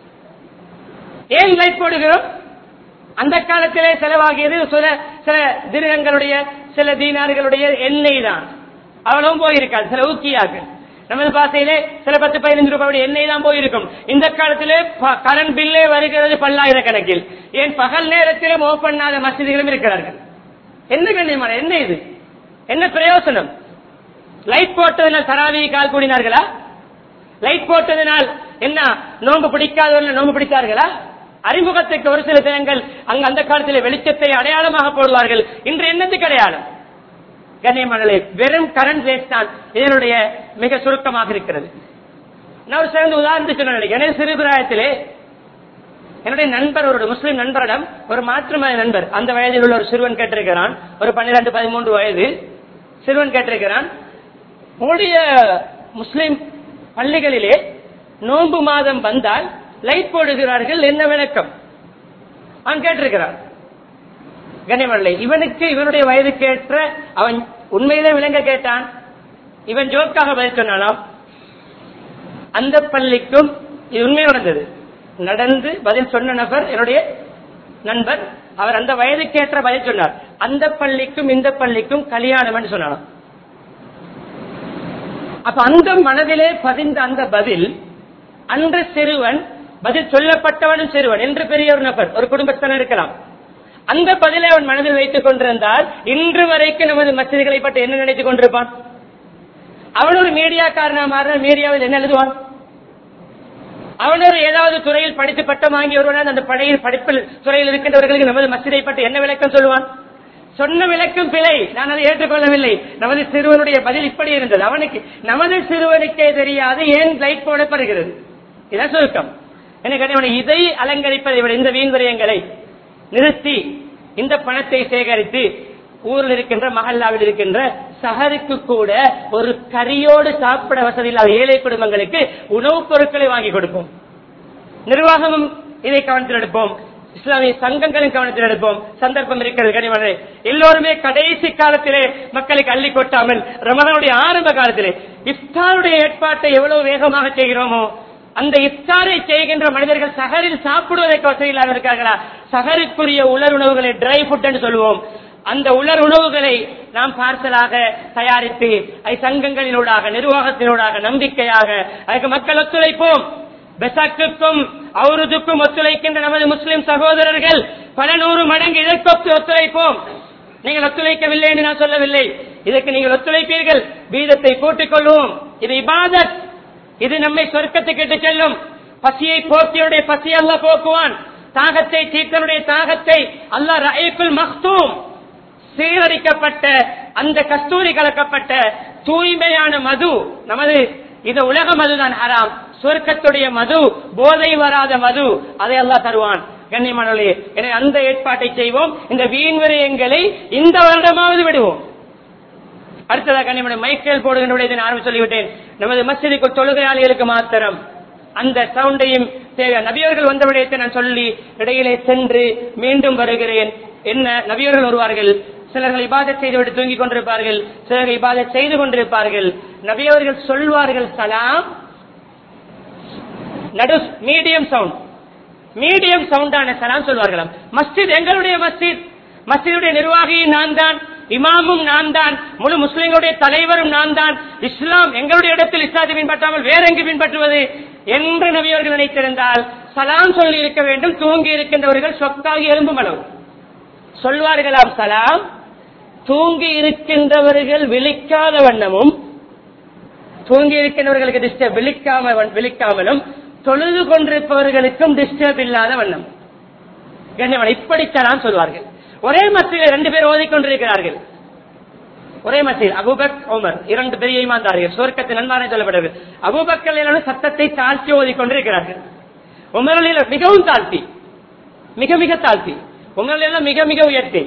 ஏன் லைட் போடுகிறோம் அந்த காலத்திலே செலவாகியது சில சில திருகங்களுடைய சில தீனார்களுடைய எண்ணெய் தான் அவ்வளவும் போயிருக்காது சில ஊக்கியாக்கள் நமது பாசையிலே சில பத்து பதினஞ்சு ரூபாய் எண்ணெய் தான் போயிருக்கும் இந்த காலத்திலே கரண்ட் பில்லே வருகிறது பல்லாயிரக்கணக்கில் ஏன் பகல் நேரத்திலே மோ பண்ணாத மசிதிகளும் இருக்கிறார்கள் என்ன கண்ணியமான என்ன இது என்ன பிரயோசனம் லைட் போட்டதனால் தராவியை கால் கூடினார்களா லைட் போட்டதனால் என்ன நோன்பு பிடிக்காதவர்கள் நோன்பு பிடித்தார்களா அறிமுகத்துக்கு ஒரு சில தினங்கள் அங்கு அந்த காலத்தில் வெளிச்சத்தை அடையாளமாக போடுவார்கள் இன்று என்னத்துக்கு அடையாளம் கண்ணியமங்களே வெறும் கரண்ட் வேஸ்ட் தான் இதனுடைய மிக சுருக்கமாக இருக்கிறது நான் ஒரு சிறந்த உதாரணத்துக்கு சொன்ன நினைக்கிறேன் சிறுபிராயத்திலே என்னுடைய நண்பர் ஒரு முஸ்லிம் நண்பரிடம் ஒரு மாற்றுமத நண்பர் அந்த வயதில் உள்ள ஒரு சிறுவன் கேட்டிருக்கிறான் ஒரு பன்னிரண்டு பதிமூன்று வயது சிறுவன் கேட்டிருக்கிறான் உங்களுடைய முஸ்லிம் பள்ளிகளிலே நோன்பு மாதம் வந்தால் லைட் போடுகிறார்கள் என்ன விளக்கம் அவன் கேட்டிருக்கிறான் கனிமல்லை இவனுக்கு இவனுடைய வயதுக்கு ஏற்ற அவன் உண்மையிலே விளங்க கேட்டான் இவன் ஜோக்காக பதில் சொன்னானாம் அந்த பள்ளிக்கும் இது உண்மை நடந்தது நடந்து பதில் சொன்ன நபர் என்னுடைய நண்பர் அவர் அந்த வயதுக்கேற்ற பதில் சொன்னார் அந்த பள்ளிக்கும் இந்த பள்ளிக்கும் கல்யாணம் சொன்னாராம் அப்ப அந்த மனதிலே பதிந்த அந்த பதில் அன்று சிறுவன் பதில் சொல்லப்பட்டவனும் சிறுவன் என்று பெரிய ஒரு நபர் ஒரு குடும்பத்தினர் இருக்கலாம் அந்த பதிலை அவன் மனதில் வைத்துக் கொண்டிருந்தால் இன்று வரைக்கும் நமது மசிதிகளை பற்றி என்ன நினைத்துக் கொண்டிருப்பான் அவன் ஒரு மீடியாக்காரனா மாறின மீடியாவில் என்ன எழுதுவான் அவன் ஒரு ஏதாவது துறையில் படித்து பட்டம் வாங்கி வருவான் அந்த படையில் படிப்பில் துறையில் இருக்கின்றவர்களுக்கு நமது மசிதை பற்றி என்ன விளக்கம் சொல்லுவான் சொன்ன விளக்கம் பிழை நான் அதை ஏற்றுக்கொள்ளவில்லை நமது சிறுவனுடைய பதில் இப்படி இருந்தது அவனுக்கு நமது சிறுவனுக்கே தெரியாது ஏன் லைட் போடப்படுகிறது இதான் சுருக்கம் எனக்கு இதை அலங்கரிப்பதை விட இந்த வீண் விரயங்களை நிறுத்தி இந்த பணத்தை சேகரித்து ஊரில் இருக்கின்ற மஹல்லாவில் இருக்கின்ற சஹருக்கு கூட ஒரு கரியோடு சாப்பிட வசதி இல்லாத ஏழை குடும்பங்களுக்கு உணவுப் பொருட்களை வாங்கி கொடுப்போம் நிர்வாகமும் இதை கவனத்தில் எடுப்போம் இஸ்லாமிய சங்கங்களும் கவனத்தில் எடுப்போம் சந்தர்ப்பம் இருக்கிறது கனிமனை எல்லோருமே கடைசி காலத்திலே மக்களுக்கு அள்ளி கொட்டாமல் ரமதானுடைய ஆரம்ப காலத்திலே இஃப்தாருடைய ஏற்பாட்டை எவ்வளவு வேகமாக செய்கிறோமோ அந்த இஃப்தாரை செய்கின்ற மனிதர்கள் சகரில் சாப்பிடுவதற்கு வசதி இல்லாமல் இருக்கார்களா சகருக்குரிய உலர் உணவுகளை ட்ரை ஃபுட் என்று சொல்லுவோம் அந்த உலர் உணவுகளை நாம் பார்சலாக தயாரித்து அது சங்கங்களினூடாக நிர்வாகத்தினூடாக நம்பிக்கையாக அதுக்கு மக்கள் ஒத்துழைப்போம் பெசாக்குக்கும் அவருதுக்கும் ஒத்துழைக்கின்ற நமது முஸ்லிம் சகோதரர்கள் பல நூறு மடங்கு இதற்கொத்து ஒத்துழைப்போம் நீங்கள் ஒத்துழைக்கவில்லை என்று நான் சொல்லவில்லை இதற்கு நீங்கள் ஒத்துழைப்பீர்கள் வீதத்தை கூட்டிக் கொள்வோம் இது இபாதத் இது நம்மை சொர்க்கத்துக்கு இட்டு செல்லும் பசியை போக்கியுடைய பசி அல்ல போக்குவான் தாகத்தை தீர்த்தனுடைய தாகத்தை அல்ல ரயக்குல் மக்தூம் சீரடிக்கப்பட்ட அந்த கஸ்தூரி கலக்கப்பட்ட தூய்மையான மது நமது இது உலக மதுதான் ஹராம் சுவர்க்கத்துடைய மது போதை வராத மது அதை எல்லாம் தருவான் கண்ணியமானே எனவே அந்த ஏற்பாட்டை செய்வோம் இந்த வீண் விரயங்களை இந்த வருடமாவது விடுவோம் அடுத்ததாக கண்ணியமான மைக்கேல் போடுகின்ற இதை நான் சொல்லிவிட்டேன் நமது மசிதிக்கு தொழுகையாளிகளுக்கு மாத்திரம் அந்த சவுண்டையும் நபியவர்கள் வந்த விடயத்தை நான் சொல்லி இடையிலே சென்று மீண்டும் வருகிறேன் என்ன நபியவர்கள் வருவார்கள் சிலர்கள் இபாதத் செய்துவிட்டு தூங்கிக் கொண்டிருப்பார்கள் சிலர்கள் இபாதத் செய்து கொண்டிருப்பார்கள் நபியவர்கள் சொல்வார்கள் சலாம் நடு மீடியம் சவுண்ட் மீடியம் சவுண்டான சலாம் சொல்வார்களாம் மஸ்ஜித் எங்களுடைய மஸ்ஜித் மஸ்ஜிதுடைய நிர்வாகி நான் தான் இமாமும் நான் தான் முழு முஸ்லிம்களுடைய தலைவரும் நான் தான் இஸ்லாம் எங்களுடைய இடத்தில் இஸ்லாத்தை பின்பற்றாமல் வேற எங்கு பின்பற்றுவது என்று நபியவர்கள் நினைத்திருந்தால் சலாம் சொல்லி இருக்க வேண்டும் தூங்கி இருக்கின்றவர்கள் சொக்காகி எலும்பும் அளவு சொல்வார்களாம் சலாம் தூங்கி இருக்கின்றவர்கள் விழிக்காத வண்ணமும் தூங்கி இருக்கின்றவர்களுக்கு டிஸ்டர்ப் விழிக்காம விழிக்காமலும் தொழுது கொண்டிருப்பவர்களுக்கும் டிஸ்டர்ப் இல்லாத வண்ணம் கண்ணியவன் இப்படி சலாம் சொல்வார்கள் ஒரே மத்தியில் ரெண்டு பேர் ஓதிக்கொண்டிருக்கிறார்கள் ஒரே மத்தியில் அபுபக் உமர் இரண்டு பெரிய இமாந்தார்கள் சுவர்க்கத்தின் நன்மாரை சொல்லப்படுகிறது அபுபக்கல் சத்தத்தை தாழ்த்தி ஓதிக்கொண்டிருக்கிறார்கள் உமரில் மிகவும் தாழ்த்தி மிக மிக தாழ்த்தி உங்களில் மிக மிக உயர்த்தி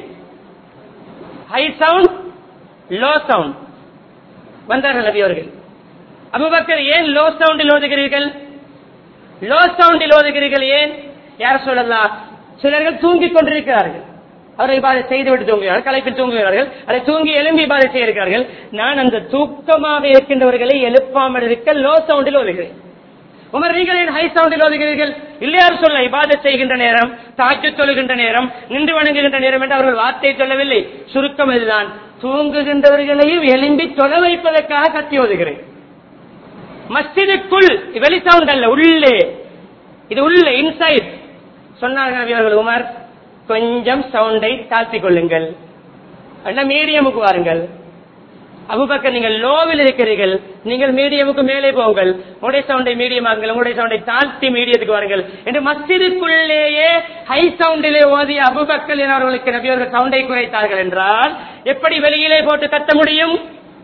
ஹை சவுண்ட் லோ சவுண்ட் வந்தார்கள் நபி அவர்கள் அபுபக்கர் ஏன் லோ சவுண்டில் ஓதுகிறீர்கள் லோ சவுண்டில் ஓதுகிறீர்கள் ஏன் யார் சொல்லலாம் சிலர்கள் தூங்கிக் கொண்டிருக்கிறார்கள் அவர்கள் இபாதை செய்துவிட்டு தூங்குகிறார்கள் கலைப்பில் தூங்குகிறார்கள் அதை தூங்கி எழும்பி இபாதை செய்ய இருக்கிறார்கள் நான் அந்த தூக்கமாக இருக்கின்றவர்களை எழுப்பாமல் இருக்க லோ சவுண்டில் ஓதுகிறேன் உமர் நீங்கள் ஏன் ஹை சவுண்டில் ஓதுகிறீர்கள் இல்லையார் சொல்ல இபாதை செய்கின்ற நேரம் தாக்கு தொழுகின்ற நேரம் நின்று வணங்குகின்ற நேரம் என்று அவர்கள் வார்த்தை சொல்லவில்லை சுருக்கம் இதுதான் தூங்குகின்றவர்களையும் எலும்பி தொலை வைப்பதற்காக கத்தி ஓதுகிறேன் மஸ்ஜிதுக்குள் வெளி சவுண்ட் அல்ல உள்ளே இது உள்ளே இன்சைட் சொன்னார்கள் நபி அவர்கள் உமர் கொஞ்சம் சவுண்டை தாழ்த்திக் கொள்ளுங்கள் அண்ணா மீடியமுக்கு வாருங்கள் அபுபக்கர் நீங்கள் லோவில் இருக்கிறீர்கள் நீங்கள் மீடியமுக்கு மேலே போங்கள் உங்களுடைய சவுண்டை மீடியம் ஆகுங்கள் உங்களுடைய சவுண்டை தாழ்த்தி மீடியத்துக்கு வாருங்கள் என்று மஸ்ஜிதுக்குள்ளேயே ஹை சவுண்டிலே ஓதிய அபுபக்கர் அவர்களுக்கு நபியவர்கள் சவுண்டை குறைத்தார்கள் என்றால் எப்படி வெளியிலே போட்டு கத்த முடியும்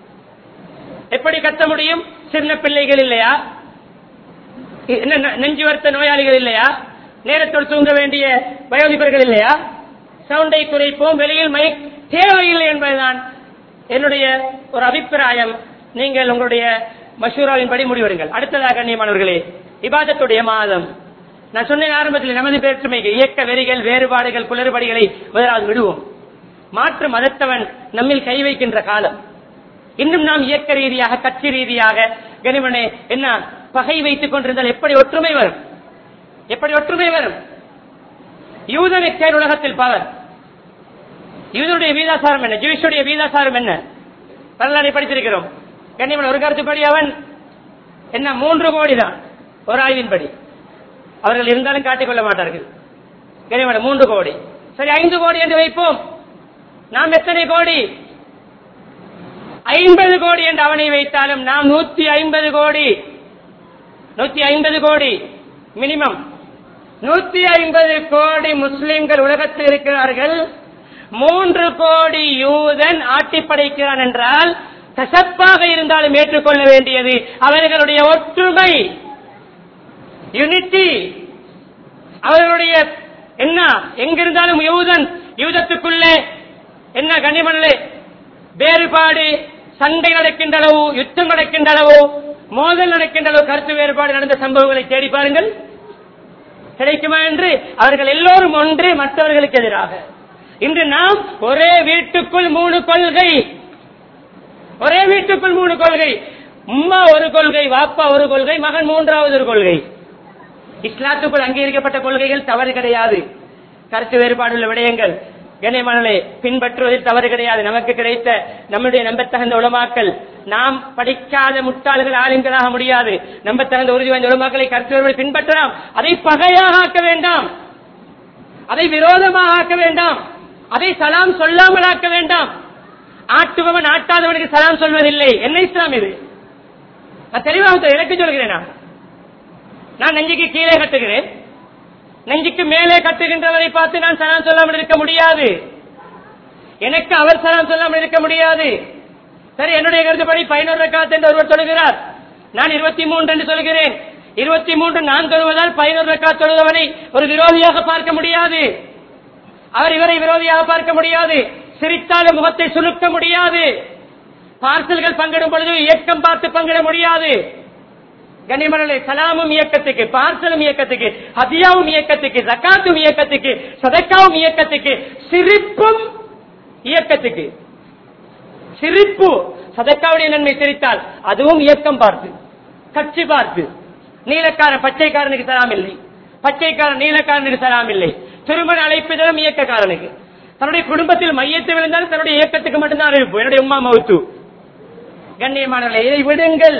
எப்படி கத்த முடியும் சின்ன பிள்ளைகள் இல்லையா என்ன நெஞ்சு வருத்த நோயாளிகள் இல்லையா நேரத்தோடு தூங்க வேண்டிய வயோதிபர்கள் இல்லையா சவுண்டை குறைப்போம் வெளியில் மைக் தேவையில்லை என்பதுதான் என்னுடைய ஒரு அபிப்பிராயம் நீங்கள் உங்களுடைய மஷூராவின்படி முடிவெடுங்கள் அடுத்ததாக கண்ணியமானவர்களே இபாதத்துடைய மாதம் நான் சொன்னேன் ஆரம்பத்தில் நமது வேற்றுமைக்கு இயக்க வெறிகள் வேறுபாடுகள் குளறுபடிகளை முதலாவது விடுவோம் மாற்று மதத்தவன் நம்மில் கை வைக்கின்ற காலம் இன்னும் நாம் இயக்க ரீதியாக கட்சி ரீதியாக கனிமனே என்ன பகை வைத்துக் கொண்டிருந்தால் எப்படி ஒற்றுமை வரும் எப்படி ஒற்றுமை வரும் யூதனுக்கே உலகத்தில் பவர் யூதனுடைய வீதாசாரம் என்ன ஜூஷுடைய வீதாசாரம் என்ன வரலாறை படித்திருக்கிறோம் கண்ணியமன் ஒரு கருத்துப்படி அவன் என்ன மூன்று கோடி தான் ஒரு ஆய்வின்படி அவர்கள் இருந்தாலும் காட்டிக்கொள்ள மாட்டார்கள் கனிமன் மூன்று கோடி சரி ஐந்து கோடி என்று வைப்போம் நாம் எத்தனை கோடி ஐம்பது கோடி என்று அவனை வைத்தாலும் நாம் நூத்தி ஐம்பது கோடி நூத்தி ஐம்பது கோடி மினிமம் நூத்தி ஐம்பது கோடி முஸ்லிம்கள் உலகத்தில் இருக்கிறார்கள் மூன்று கோடி யூதன் ஆட்டி படைக்கிறான் என்றால் கசப்பாக இருந்தாலும் ஏற்றுக்கொள்ள வேண்டியது அவர்களுடைய ஒற்றுமை யூனிட்டி அவர்களுடைய என்ன எங்கிருந்தாலும் யூதன் யூதத்துக்குள்ளே என்ன கண்ணிமணலே வேறுபாடு சண்டை நடக்கின்ற அளவு யுத்தம் நடக்கின்ற அளவு மோதல் நடக்கின்ற அளவு கருத்து வேறுபாடு நடந்த சம்பவங்களை தேடி பாருங்கள் கிடைக்குமா என்று அவர்கள் எல்லோரும் ஒன்று மற்றவர்களுக்கு எதிராக இன்று நாம் ஒரே வீட்டுக்குள் மூணு கொள்கை ஒரே வீட்டுக்குள் மூணு கொள்கை உம்மா ஒரு கொள்கை வாப்பா ஒரு கொள்கை மகன் மூன்றாவது ஒரு கொள்கை இஸ்லாத்துக்குள் அங்கீகரிக்கப்பட்ட கொள்கைகள் தவறு கிடையாது கருத்து வேறுபாடு உள்ள விடயங்கள் கண்ணியமானே பின்பற்றுவதில் தவறு கிடையாது நமக்கு கிடைத்த நம்முடைய நம்பத்தகுந்த உலமாக்கல் நாம் படிக்காத முட்டாள்கள் ஆளுங்களாக முடியாது நம்பத்தகுந்த உறுதி வாய்ந்த உலமாக்களை கருத்து வேறுபாடு பின்பற்றலாம் அதை பகையாக ஆக்க வேண்டாம் அதை விரோதமாக ஆக்க வேண்டாம் அதை சலாம் சொல்லாமல் ஆக்க வேண்டாம் ஆட்டுபவன் ஆட்டாதவனுக்கு சலாம் சொல்வதில்லை என்ன இஸ்லாம் இது நான் தெளிவாக எனக்கு சொல்கிறேன் நான் நான் நெஞ்சுக்கு கீழே கட்டுகிறேன் நெஞ்சுக்கு மேலே கட்டுகின்றவரை பார்த்து நான் சலாம் சொல்லாமல் இருக்க முடியாது எனக்கு அவர் சலாம் சொல்லாமல் இருக்க முடியாது சரி என்னுடைய கருத்துப்படி பதினோரு ரக்காத் என்று ஒருவர் சொல்கிறார் நான் இருபத்தி மூன்று என்று சொல்கிறேன் இருபத்தி மூன்று நான் தொழுவதால் பதினோரு ரக்காத் தொழுதவனை ஒரு விரோதியாக பார்க்க முடியாது அவர் இவரை விரோதியாக பார்க்க முடியாது சிரித்தாலும் முகத்தை சுருக்க முடியாது பார்சல்கள் பங்கிடும் பொழுது இயக்கம் பார்த்து பங்கிட முடியாது கனிமணலை சலாமும் இயக்கத்துக்கு பார்சலும் இயக்கத்துக்கு ஹதியாவும் இயக்கத்துக்கு ஜக்காத்தும் இயக்கத்துக்கு சதக்காவும் இயக்கத்துக்கு சிரிப்பும் இயக்கத்துக்கு சிரிப்பு சதக்காவுடைய நன்மை சிரித்தால் அதுவும் இயக்கம் பார்த்து கட்சி பார்த்து நீலக்காரன் பச்சைக்காரனுக்கு சலாம் இல்லை பச்சைக்காரன் நீலக்காரனுக்கு சலாம் இல்லை திருமண அழைப்புதலும் இயக்கக்காரனுக்கு தன்னுடைய குடும்பத்தில் மையத்தை விழுந்தால் தன்னுடைய இயக்கத்துக்கு மட்டும்தான் அறிவிப்பு என்னுடைய உமா மவுத்து கண்ணியமானவர்களே இதை விடுங்கள்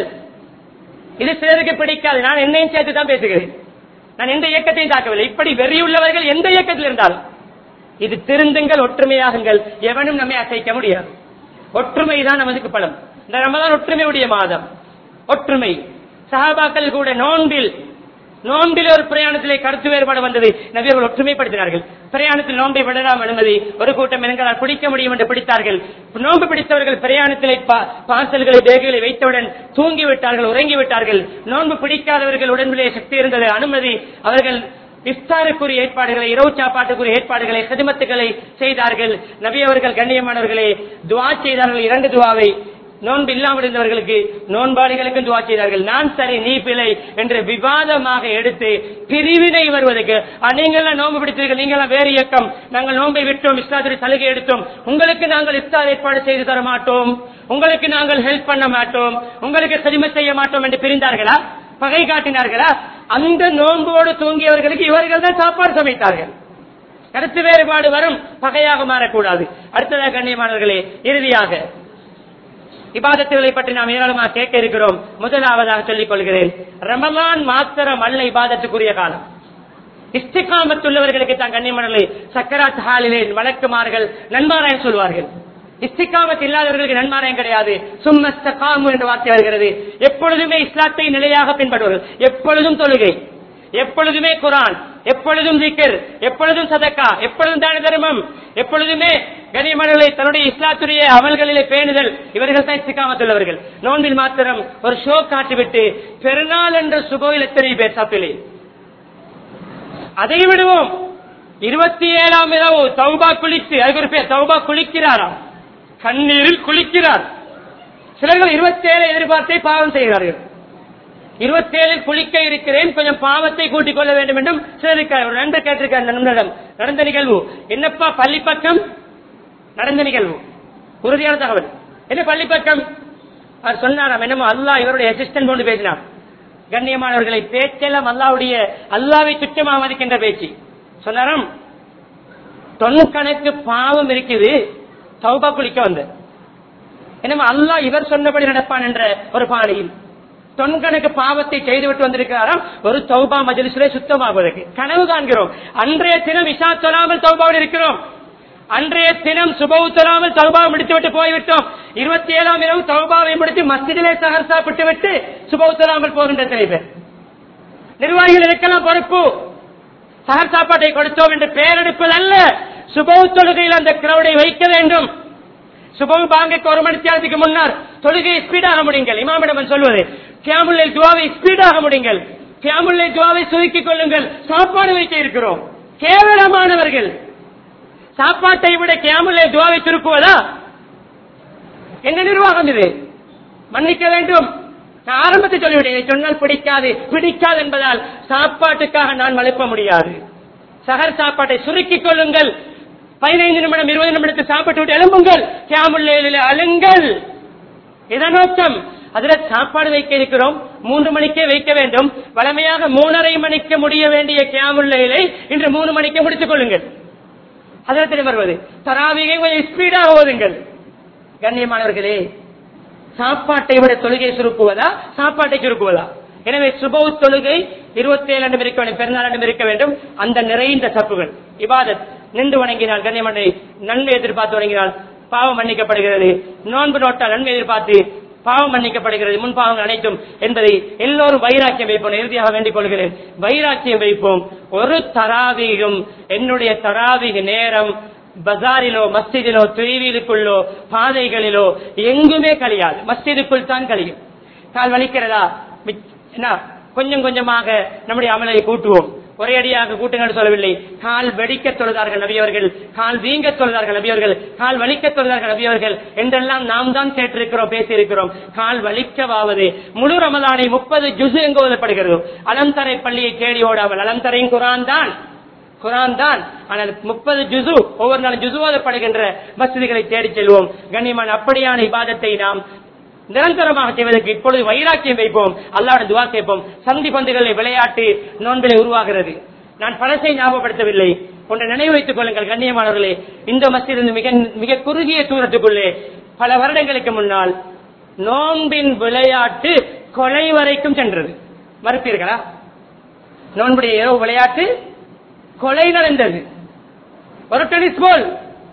இது சிலருக்கு பிடிக்காது நான் என்னையும் சேர்த்து தான் பேசுகிறேன் நான் எந்த இயக்கத்தையும் தாக்கவில்லை இப்படி வெறியுள்ளவர்கள் எந்த இயக்கத்தில் இருந்தாலும் இது திருந்துங்கள் ஒற்றுமையாகுங்கள் எவனும் நம்மை அசைக்க முடியாது ஒற்றுமை தான் நமக்கு பலம் இந்த ரமதான் ஒற்றுமையுடைய மாதம் ஒற்றுமை சஹாபாக்கள் கூட நோன்பில் நோன்பில் ஒரு பிரயாணத்திலே கருத்து வேறுபாடு வந்தது நபியர்கள் ஒற்றுமைப்படுத்தினார்கள் பிரயாணத்தில் நோன்பை விடலாம் அனுமதி ஒரு கூட்டம் எங்களால் பிடிக்க முடியும் என்று பிடித்தார்கள் நோன்பு பிடித்தவர்கள் பிரயாணத்திலே பா- பார்சல்களை பேகுகளை வைத்தவுடன் தூங்கி விட்டார்கள் உறங்கி விட்டார்கள் நோன்பு பிடிக்காதவர்கள் உடம்பிலே சக்தி இருந்தது அனுமதி அவர்கள் இஃப்தாருக்குரிய ஏற்பாடுகளை இரவு சாப்பாட்டுக்குரிய ஏற்பாடுகளை சிதுமத்துக்களை செய்தார்கள் நபி அவர்கள் கண்ணியமானவர்களே துவா செய்தார்கள் இரண்டு துவாவை நோன்பு இல்லாமல் இருந்தவர்களுக்கு நோன்பாளிகளுக்கும் துவா செய்தார்கள் நான் சரி நீ பிழை என்று விவாதமாக எடுத்து பிரிவினை வருவதற்கு "ஆ, நீங்களாம் நோன்பு பிடித்தீர்கள் நீங்களாம் வேறு இயக்கம் நாங்கள் நோன்பை விட்டோம் இஸ்லாத்துடைய சலுகை எடுத்தோம் உங்களுக்கு நாங்கள் இஃப்தார் ஏற்பாடு செய்து தர மாட்டோம் உங்களுக்கு நாங்கள் ஹெல்ப் பண்ண மாட்டோம் உங்களுக்கு செதுமை செய்ய மாட்டோம் என்று பிரிந்தார்களா பகை காட்டினார்களா அந்த நோன்போடு தூங்கியவர்களுக்கு இவர்கள் தான் சாப்பாடு சமைத்தார்கள் கருத்து வேறுபாடு வரும் பகையாக மாறக்கூடாது அடுத்ததாக கண்ணியமானவர்களே இறுதியாக இபாதத்துகளை பற்றி நாம் ஏராளமாக கேட்க இருக்கிறோம் முதலாவதாக சொல்லிக் கொள்கிறேன் ரமலான் மாத்திரம் அல்ல இபாதத்துக்குரிய காலம் இஸ்திகாமத்துள்ளவர்களுக்கு தான் கண்ணியமனலை சக்கராத் ஹாலிலே வழக்குமார்கள் நன்மாராயம் சொல்வார்கள் இஸ்திகாமத் இல்லாதவர்களுக்கு நன்மாராயம் கிடையாது சும்மஸ்தகாமு என்ற வார்த்தை வருகிறது எப்பொழுதுமே இஸ்லாத்தை நிலையாக பின்பற்றுவார்கள் எப்பொழுதும் தொழுகை எப்பொழுதுமே குரான் எப்பொழுதும் திக்கர் எப்பொழுதும் சதக்கா எப்பொழுதும் தான தர்மம் எப்பொழுதுமே கனிமணலை தன்னுடைய இஸ்லாத்துடைய அமல்களிலே பேணுதல் இவர்கள் தான் இஸ்திகாமத்துள்ளவர்கள் நோன்பில் மாத்திரம் ஒரு ஷோ காட்டிவிட்டு பெருநாள் என்ற சுகோயில் எத்தனை பேர் சாப்பிலே அதை விடுவோம் இருபத்தி ஏழாம் இரவு தௌபா குளித்து அதுக்கு ஒரு பேர் தௌபா குளிக்கிறாராம் கண்ணீரில் குளிக்கிறார் சிலர்கள் இருபத்தி ஏழு எதிர்பார்த்தை பாவம் செய்கிறார்கள் இருபத்தி ஏழில் குளிக்க இருக்கிறேன் கொஞ்சம் பாவத்தை கூட்டிக் கொள்ள வேண்டும் என்றும் சிலர் இருக்கிறார். ஒரு நண்பர் கேட்டிருக்கார் அந்த நண்பரிடம் நடந்த நிகழ்வு என்னப்பா பள்ளி பக்கம் நடந்த நிகழ்வு உறுதியான தகவல் என்ன பள்ளி பக்கம் அவர் சொன்னாராம் என்னமோ அல்லாஹ் இவருடைய அசிஸ்டன்ட் கொண்டு பேசினார் கண்ணியமானவர்களை பேச்செல்லாம் அல்லாவுடைய அல்லாவை துச்சமாக மதிக்கின்ற பேச்சு சொன்னாராம் தொன்கணக்கு பாவம் இருக்குது சௌபா குளிக்க வந்து என்னமோ அல்லாஹ் இவர் சொன்னபடி நடப்பான் என்ற ஒரு பாணியில் தொன்கணக்கு பாவத்தை செய்துவிட்டு வந்திருக்கிறாராம் ஒரு தௌபா மஜலிசிலே சுத்தமாகுவதற்கு கனவு காண்கிறோம் அன்றைய தினம் இஷா தொழாமல் தௌபாவில் இருக்கிறோம் அன்றைய தினம் சுபவு தொழாமல் தௌபாவை முடித்துவிட்டு போய்விட்டோம் இருபத்தி ஏழாம் இரவு தௌபாவை முடித்து மஸ்ஜிதிலே சகர் சாப்பிட்டு விட்டு சுபவு தொழாமல் போகின்ற சில பேர் நிர்வாகிகள் இருக்கலாம் பொறுப்பு சகர் சாப்பாட்டை கொடுத்தோம் என்று பெயரெடுப்பது அல்ல சுபவு தொழுகையில் அந்த கிரௌடை வைக்க வேண்டும் சுபவு பாங்குக்கு ஒரு மணி நேரத்துக்கு முன்னர் தொழுகையை ஸ்பீடாக முடியுங்கள் இமாமிடம் சொல்வது கியாமுல்லை துவாவை ஸ்பீடாக முடியுங்கள் கியாமுல்லை துவாவை சுருக்கிக் கொள்ளுங்கள் சாப்பாடு வைக்க இருக்கிறோம் கேவலமானவர்கள் சாப்பாட்டை விட கியாமுல்லை துவாவை சுருக்குவதா எங்க நிர்வாகம் இது மன்னிக்க வேண்டும் நான் ஆரம்பத்தில் சொல்லிவிட்டேன் இதை சொன்னால் பிடிக்காது பிடிக்காது என்பதால் சாப்பாட்டுக்காக நான் மழுப்ப முடியாது சகர் சாப்பாட்டை சுருக்கிக் கொள்ளுங்கள் பதினைந்து நிமிடம் இருபது நிமிடத்தை சாப்பிட்டு விட்டு எழும்புங்கள் கேமுல்லையில அழுங்கள் இதன் நோக்கம் அதுல சாப்பாடு வைக்க இருக்கிறோம் மூன்று மணிக்கே வைக்க வேண்டும் வளமையாக மூணரை மணிக்கு முடிய வேண்டிய கேமுல்லையிலை இன்று மூணு மணிக்கு முடித்துக் கொள்ளுங்கள் அதில் வருவது தராவிகை கொஞ்சம் ஸ்பீடாக ஓதுங்கள் கண்ணியமானவர்களே சாப்பாட்டை விட தொழுகை சுருக்குவதா சாப்பாட்டை சுருக்குவதா எனவே சுபவு தொழுகை இருபத்தி ஏழு ஆண்டும் இருக்க வேண்டும் பெருநாள் ஆண்டும் இருக்க வேண்டும் அந்த நிறைந்த தப்புகள் இபாதத் நின்று வணங்கினால் கண்ணியமனை நன்மை எதிர்பார்த்து வணங்கினால் பாவம் மன்னிக்கப்படுகிறது நோன்பு நோட்டால் நன்மை எதிர்பார்த்து பாவம் மன்னிக்கப்படுகிறது முன் பாவங்கள் அனைத்தும் என்பதை எல்லோரும் வைராக்கியம் வைப்போம் இறுதியாக வேண்டிக் கொள்கிறேன் வைராக்கியம் வைப்போம் ஒரு தராவிகும் என்னுடைய தராவிக நேரம் பஜாரிலோ மஸ்ஜிதிலோ துருவிலுக்குள்ளோ பாதைகளிலோ எங்குமே கழியாது மஸ்ஜிதுக்குள் தான் கழியும் கால் வலிக்கிறதா மிச்- என்ன கொஞ்சம் கொஞ்சமாக நம்முடைய அமலை கூட்டுவோம் ஒரே அடியாக கூட்டுங்கள் சொல்லவில்லை கால் வெடிக்க தொழுதார்கள் நபியவர்கள் கால் வீங்க தொழுதார்கள் நபியவர்கள் கால் வலிக்க தொழுதார்கள் நபியவர்கள் என்றெல்லாம் நாம் தான் கேட்டிருக்கிறோம் பேசியிருக்கிறோம் கால் வலிக்கவாவது முழு ரமலானை முப்பது ஜுசு எங்கு ஓதப்படுகிறது அலம்தரை பள்ளியை தேடி ஓடாமல் அலம்தரையும் குரான் தான் குரான் தான் ஆனால் முப்பது ஜுசு ஒவ்வொரு நாளும் ஜுசு ஓதப்படுகின்ற மசிதிகளை தேடிச் செல்வோம் கண்ணியமான அப்படியான இபாதத்தை நாம் நிரந்தரமாக செய்வதற்கு இப்பொழுது வைராக்கியம் வைப்போம் அல்லாட துவா கேட்போம் சந்தி பந்துகளை விளையாட்டு நோன்பிலை உருவாகிறது நான் பழசை ஞாபகப்படுத்தவில்லை ஒன்றை நினைவு வைத்துக் கொள்ளுங்கள் கண்ணியமானவர்களே இந்த மசிதிலிருந்து மிக மிக குறுகிய தூரத்துக்குள்ளே பல வருடங்களுக்கு முன்னால் நோன்பின் விளையாட்டு கொலை வரைக்கும் சென்றது மறுப்பீர்களா நோன்புடைய இரவு விளையாட்டு கொலை நடந்தது ஒரு டென்னிஸ் பால்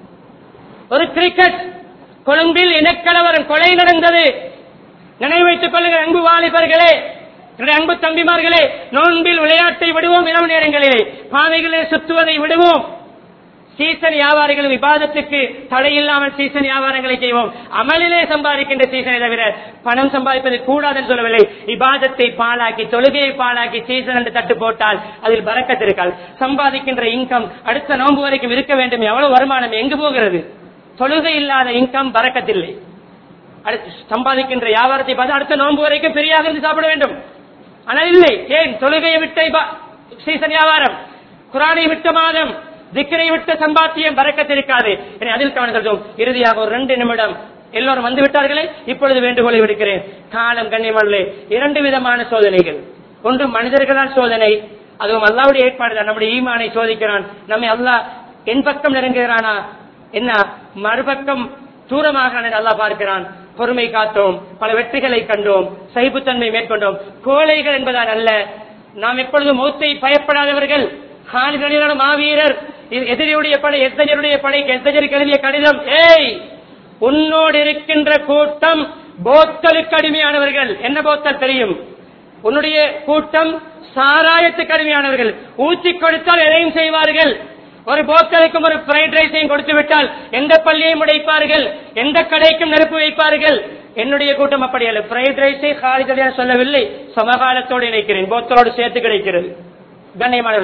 ஒரு கிரிக்கெட் கொழும்பில் இனக்கலவரம் கொலை நடந்தது நினைவு வைத்துக் கொள்ளுங்கள் அன்பு வாலிபர்களே என்னுடைய அன்பு தம்பிமார்களே நோன்பில் விளையாட்டை விடுவோம் இரவு நேரங்களிலே பாதைகளை சுத்துவதை விடுவோம் சீசன் வியாபாரிகள் விவாதத்துக்கு தடையில்லாமல் சீசன் வியாபாரங்களை செய்வோம் அமலிலே சம்பாதிக்கின்ற சீசனை தவிர பணம் சம்பாதிப்பது கூடாதுன்னு சொல்லவில்லை இபாதத்தை பாழாக்கி தொழுகையை பாழாக்கி சீசன் என்று தட்டு போட்டால் அதில் பறக்கத்து இருக்கால் சம்பாதிக்கின்ற இன்கம் அடுத்த நோன்பு வரைக்கும் இருக்க வேண்டும் எவ்வளவு வருமானம் எங்கு போகிறது தொழுகை இல்லாத இன்கம் பறக்கத்தில்லை அடுத்து சம்பாதிக்கின்ற வியாபாரத்தை பார்த்து அடுத்த நோன்பு வரைக்கும் பெரியாக இருந்து சாப்பிட வேண்டும் ஆனால் இல்லை ஏன் தொழுகையை விட்ட இபா- சீசன் வியாபாரம் குரானை விட்ட மாதம் திக்கரை விட்ட சம்பாத்தியம் பறக்கத்திருக்காது என அதில் கவனம் செலுத்தும் இறுதியாக ஒரு ரெண்டு நிமிடம் எல்லோரும் வந்து விட்டார்களே இப்பொழுது வேண்டுகோளை விடுக்கிறேன் காலம் கண்ணியமல்லே இரண்டு விதமான சோதனைகள் ஒன்று மனிதர்களால் சோதனை அதுவும் அல்லாவுடைய ஏற்பாடு தான் நம்முடைய ஈமானை சோதிக்கிறான் நம்மை அல்லாஹ் என் பக்கம் நெருங்குகிறானா என்ன மறுபக்கம் தூரமாக அல்லாஹ் பார்க்கிறான் பொறுமை காத்தோம் பல வெற்றிகளை கண்டோம் சகிப்புத்தன்மை மேற்கொண்டோம் கோழைகள் என்பதால் அல்ல நாம் எப்பொழுதும் மௌத்தை பயப்படாதவர்கள் ஹாலிதனியான மாவீரர் இது எதிரியுடைய படை எத்தஜருடைய படைக்கு எத்தஜருக்கு எழுதிய கடிதம் ஏய் உன்னோடு இருக்கின்ற கூட்டம் போத்தலுக்கு அடிமையானவர்கள் என்ன போத்தல் தெரியும் உன்னுடைய கூட்டம் சாராயத்துக்கு அடிமையானவர்கள் ஊற்றி கொடுத்தால் எதையும் செய்வார்கள் ஒரு போத்தலுக்கும் ஒரு ஃப்ரைட் ரைஸையும் கொடுத்து விட்டால் எந்த பள்ளியையும் உடைப்பார்கள் எந்த கடைக்கும் நெருப்பு வைப்பார்கள் என்னுடைய கூட்டம் அப்படி அல்ல ஃப்ரைட் ரைஸை காலிதலியாக சொல்லவில்லை சமகாலத்தோடு இணைக்கிறேன் போத்தலோடு சேர்த்து கிடைக்கிறது கண்ணியமானவர்களே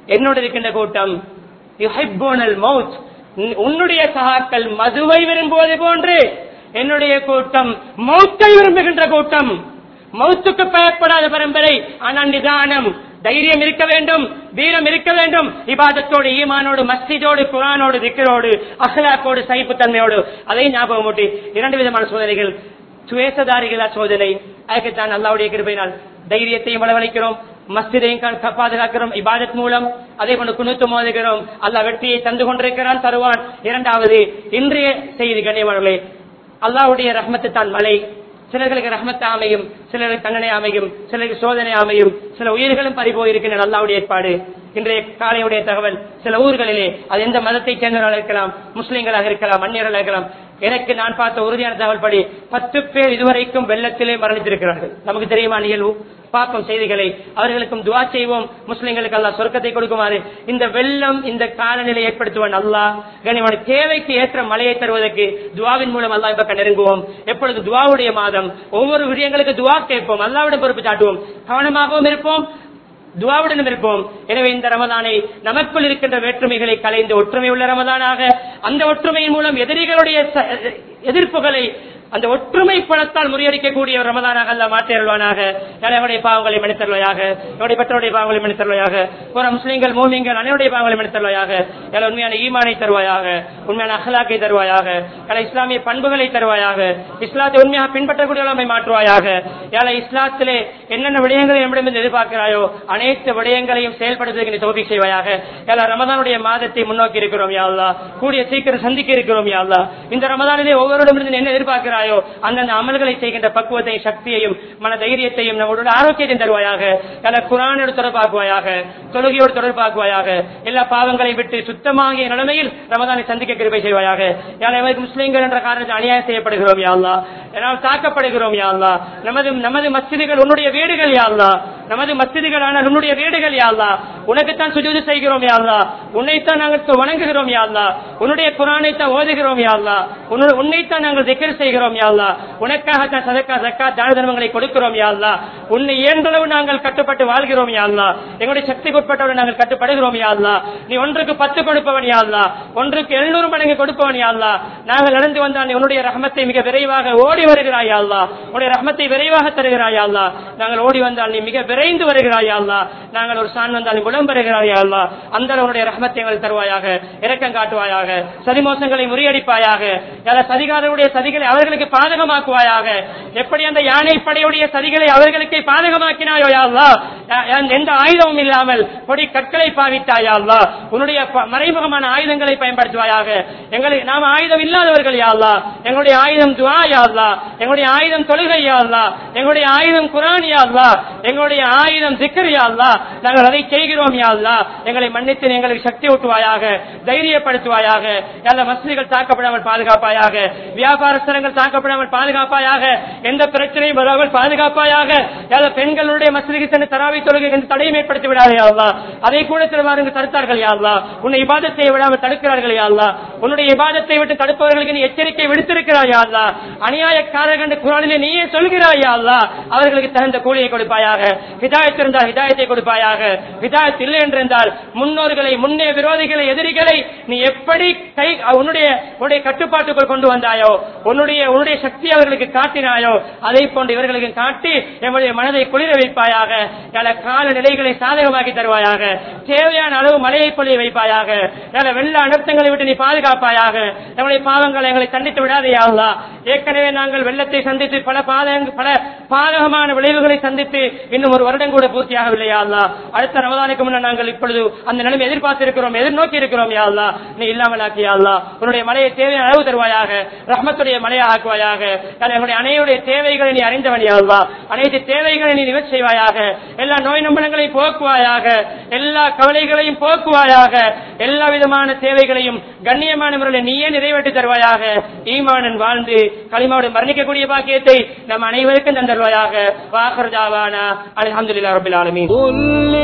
என்னோட இருக்கின்ற கூட்டம் யுஹிப்பூனல் மௌத் உன்னுடைய சகாக்கள் மதுவை விரும்புவது போன்று என்னுடைய கூட்டம் மௌத்தை விரும்புகின்ற கூட்டம் மௌத்துக்கு பயப்படாத பரம்பரை ஆனால் நிதானம் தைரியம் இருக்க வேண்டும் வீரம் இருக்க வேண்டும் இபாதத்தோடு ஈமானோடு மஸ்ஜிதோடு குரானோடு திக்கரோடு அஹ்லாக்கோடு சகிப்புத்தன்மையோடு அதை ஞாபகம் ஊட்டி இரண்டு விதமான சோதனைகள் சுவேசதாரிகளா சோதனை அதுக்குத்தான் அல்லாவுடைய கிருபையினால் தைரியத்தையும் வளவழிக்கிறோம் மஸ்ஜிதையும் கா- பாதுகாக்கிறோம் இபாதத் மூலம் அதே கொண்டு குணுத்து மோதுகிறோம் அல்லாஹ் வெற்றியை தந்து கொண்டிருக்கிறான் தருவான் இரண்டாவது இன்றைய செய்தி கண்ணியமானவர்களே அல்லாஹ்வுடைய ரஹ்மத்து தான் மலை சிலர்களுக்கு ரஹ்மத்து அமையும் சிலருக்கு தண்டனை அமையும் சிலருக்கு சோதனை அமையும் சில உயிர்களும் பறிபோயிருக்கின்றன அல்லாவுடைய ஏற்பாடு இன்றைய காலையுடைய தகவல் சில ஊர்களிலே அது எந்த மதத்தை சேர்ந்தவர்களாக இருக்கலாம் முஸ்லிம்களாக இருக்கலாம் அந்நியர்களாக இருக்கலாம் எனக்கு நான் பார்த்த உறுதியான தகவல் படி பத்து பேர் இதுவரைக்கும் வெள்ளத்திலே மரணித்திருக்கிறார்கள் நமக்கு தெரியுமா நிகழ்வு பார்ப்போம் செய்திகளை அவர்களுக்கும் துவா செய்வோம் முஸ்லிம்களுக்கு அல்லாஹ் சொர்க்கத்தை கொடுக்குமாறு இந்த வெள்ளம் இந்த காலநிலை ஏற்படுத்துவான் அல்லாஹ் கனிவன தேவைக்கு ஏற்ற மழையை தருவதற்கு துவாவின் மூலம் அல்லாஹ் பக்கம் நெருங்குவோம் எப்பொழுது துவாவுடைய மாதம் ஒவ்வொரு விடயங்களுக்கு துவா கேட்போம் அல்லாவிடம் பொறுப்பு சாட்டுவோம் கவனமாகவும் இருப்போம் துவாவுடனும் இருப்போம் எனவே இந்த ரமதானை நமக்குள் இருக்கின்ற வேற்றுமைகளை கலைந்து ஒற்றுமை உள்ள ரமதானாக அந்த ஒற்றுமையின் மூலம் எதிரிகளுடைய ச- எதிர்ப்புகளை அந்த ஒற்றுமை பலத்தால் முறியடிக்கக்கூடிய ஒரு ரமதானாக அல்ல மாற்றியருள்வானாக என்னுடைய பாவங்களை மன்னித்தருவாயாக என்னுடைய பெற்றோருடைய பாவங்களை மன்னித்தருவாயாக ஒரு முஸ்லீம்கள் மூமிங்கள் அனைவருடைய பாவங்களை மன்னித்தருவாயாக எல்லாம் உண்மையான ஈமானை தருவாயாக உண்மையான அகலாக்கை தருவாயாக எல்லாம் இஸ்லாமிய பண்புகளை தருவாயாக இஸ்லாத்தை உண்மையாக பின்பற்றக்கூடிய நம்மை மாற்றுவாயாக ஏழை இஸ்லாத்திலே என்னென்ன விடயங்களை நம்மிடமிருந்து எதிர்பார்க்கிறாயோ அனைத்து விடயங்களையும் செயல்படுத்துவதற்கு நீ தோல்வி செய்வாயாக ஏழை ரமதானுடைய மாதத்தை முன்னோக்கி இருக்கிறோம் யா அல்லாஹ் கூடிய சீக்கிரம் சந்திக்க இருக்கிறோம் யா அல்லாஹ் இந்த ரமதானிலே ஒவ்வொருடமிருந்து என்ன எதிர்பார்க்கிறாயோ அந்தந்த அமல்களை செய்கின்ற பக்குவத்தையும் சக்தியையும் மன தைரியத்தையும் நம்மளோட ஆரோக்கியத்தையும் தருவாயாக ஏழை குரானோடு தொடர்பாக்குவாயாக தொழுகையோடு தொடர்பாக்குவாயாக எல்லா பாவங்களை விட்டு சுத்தமாகிய நிலைமையில் ரமதானை சந்திக்க கிருபை செய்வாயாக ஏழை எமக்கு முஸ்லீம்கள் என்ற காரணத்தில் அநியாயம் செய்யப்படுகிறோம் யா அல்லாஹ் நாம் தாக்கப்படுகிறோம் யா அல்லாஹ் நமது நமது மஸ்ஜிதுகள் உன்னுடைய வீடுகள் யா அல்லாஹ் நமது மஸ்ஜிதுகளான உன்னுடைய வீடுகள் யா அல்லாஹ் உனக்குத்தான் சுஜூது செய்கிறோம் யா அல்லாஹ் உன்னைத்தான் நாங்கள் வணங்குகிறோம் யா அல்லாஹ் உன்னுடைய குரானைத்தான் ஓதுகிறோம் யா அல்லாஹ் உன்னு- உன்னைத்தான் நாங்கள் திக்கர் செய்கிறோம் யா அல்லாஹ் உனக்காகத்தான் சதக்கா சக்கா தான தர்மங்களை கொடுக்கிறோம் யா அல்லாஹ் உன்னை இயன்றளவு நாங்கள் கட்டுப்பட்டு வாழ்கிறோம் யா அல்லாஹ் எங்களுடைய சக்திக்கு உட்பட்டவரை நாங்கள் கட்டுப்படுகிறோம் யா அல்லாஹ் நீ ஒன்றுக்கு பத்து கொடுப்பவன் யா அல்லாஹ் ஒன்றுக்கு எழுநூறு மடங்கு கொடுப்பவன் யா அல்லாஹ் நாங்கள் நடந்து வந்தால் நீ உன்னுடைய ரஹமத்தை மிக விரைவாக ஓடி வருகிறாய் யா அல்லாஹ் உன்னுடைய ரஹமத்தை விரைவாக தருகிறாய் யா அல்லாஹ் நாங்கள் ஓடி வந்தால் நீ மிக விரைந்து வருகிறாய் யா அல்லாஹ் நாங்கள் ஒரு சான் வந்தால் நீ புலம் பெறுகிறாய் யா அல்லாஹ் அந்த அளவு உன்னுடைய ரஹமத்தை எங்கள் தருவாயாக இரக்கம் காட்டுவாயாக சதிமோசங்களை முறியடிப்பாயாக யார சதிகாரருடைய சதிகளை அவர்களுக்கு பாதகமாக்குவாயாக எப்படி அந்த யானை படையுடைய சதிகளை அவர்களுக்கு பாதகமாக்கினாயோ யா அல்லாஹ் யா- யா- எந்த ஆயுதமும் இல்லாமல் பொடி கற்களை பாவித்தாயா அல்லாஹ் உன்னுடைய ப- மறைமுகமான ஆயுதங்களை பயன்படுத்துவாயாக எங்களை நாம் ஆயுதம் இல்லாதவர்கள் யா அல்லாஹ் எங்களுடைய ஆயுதம் துவா யா அல்லாஹ் எங்களுடைய ஆயுதம் தொழுகை யா அல்லாஹ் எங்களுடைய ஆயுதம் குரான் யா அல்லாஹ் எங்களுடைய ஆயுதம் திக்கர் யா அல்லாஹ் நாங்கள் அதை செய்கிறோம் யா அல்லாஹ் எங்களை மன்னித்து எங்களுக்கு சக்தி ஊட்டுவாயாக தைரியப்படுத்துவாயாக எல்லா மசதிகள் தாக்கப்படாமல் பாதுகாப்பாயாக வியாபார ஸ்தலங்கள் தாக்கப்படாமல் பாதுகாப்பாயாக எந்த பிரச்சனையும் வராமல் பாதுகாப்பாயாக எல்லா பெண்களுடைய மசதிக்கு சென்று தராவி தொழுகை என்று தடையும் ஏற்படுத்தி விடாதே யா அல்லாஹ் அதை கூட சிலவாறு தடுத்தார்கள் யா அல்லாஹ் உன்னை இபாதத் செய்ய விடாமல் தடுக்கிறார்கள் யா அல்லாஹ் உன்னுடைய இபாதத்தை விட்டு தடுப்பவர்களுக்கு நீ எச்சரிக்கை விடுத்திருக்கிறாய் யா அல்லாஹ் அநியாயக்காரர்கள் என்று குரானிலே நீயே சொல்கிறாய் யா அல்லாஹ் அவர்களுக்கு தகுந்த கூலியை கொடுப்பாயாக ஹிதாயத் இருந்தால் ஹிதாயத்தை கொடுப்பாயாக ஹிதாயத் இல்லை என்றிருந்தால் முன்னோர்களை முன்னே விரோதிகளை எதிரிகளை நீ எப்படி கை உன்னுடைய உன்னுடைய கட்டுப்பாட்டுக்குள் கொண்டு வந்தாயோ உன்னுடைய உன்னுடைய சக்தி அவர்களுக்கு காட்டினாயோ அதை போன்று இவர்களுக்கு காட்டி எம்முடைய மனதை குளிர வைப்பாயாக பல கால நிலைகளை சாதகமாக்கி தருவாயாக தேவையான அளவு மழையை பொழிய வைப்பாயாக பல வெள்ள அனர்த்தங்களை விட்டு நீ பாதுகாப்பாயாக நம்முடைய பாவங்களை எங்களை கண்டித்து விடாதையா அல்லாஹ். ஏற்கனவே நாங்கள் வெள்ளத்தை சந்தித்து பல பாதக பல பாதகமான விளைவுகளை சந்தித்து இன்னும் ஒரு வருடம் கூட பூர்த்தியாகவில்லையா அல்லா அடுத்த ரமதானுக்கு முன்னர் நாங்கள் இப்பொழுது அந்த நிலைமை எதிர்பார்த்திருக்கிறோம் எதிர்நோக்கி இருக்கிறோம் யா அல்லா நீ இல்லாமல் ஆக்கியா அல்லா உன்னுடைய மலையை தேவையான அளவு தருவாயாக ரஹ்மத்துடைய மலையாக ஆக்குவாயாக யாழ் எங்களுடைய அனைவருடைய தேவைகளை நீ அறிந்தவன் யா அல்லா அனைத்து தேவைகளை நீ நிவர்த்தி செய்வாயாக எல்லா நோய் நம்பலங்களையும் போக்குவாயாக எல்லா கவலைகளையும் போக்குவாயாக எல்லா விதமான தேவைகளையும் கண்ணியமான முறையில் நீயே நிறைவேற்றி தருவாயாக ஈமானன் வாழ்ந்து களிமாவோடு மரணிக்கக்கூடிய பாக்கியத்தை நம் அனைவருக்கும் தந்தருவாயாக வாகர்ஜாவானா அல்ஹம்துலில்லாஹி ரப்பில் ஆலமீன் قل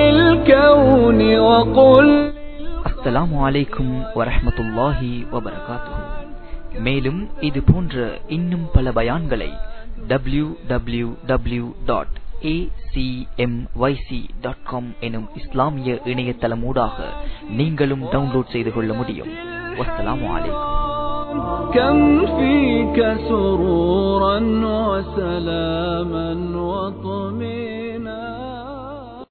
للكون وقل அஸ்ஸலாமு அலைக்கும் வரஹ்மத்துல்லாஹி வபரகாத்துஹு மேலும் இது போன்ற இன்னும் பல பயான்களை www.acmyc.com டாட் காம் எனும் இஸ்லாமிய இணையதளமூடாக நீங்களும் டவுன்லோட் செய்து கொள்ள முடியும் வஸ்ஸலாமு அலைக்கும் كم فيك سرورا وسلاما وطمئنا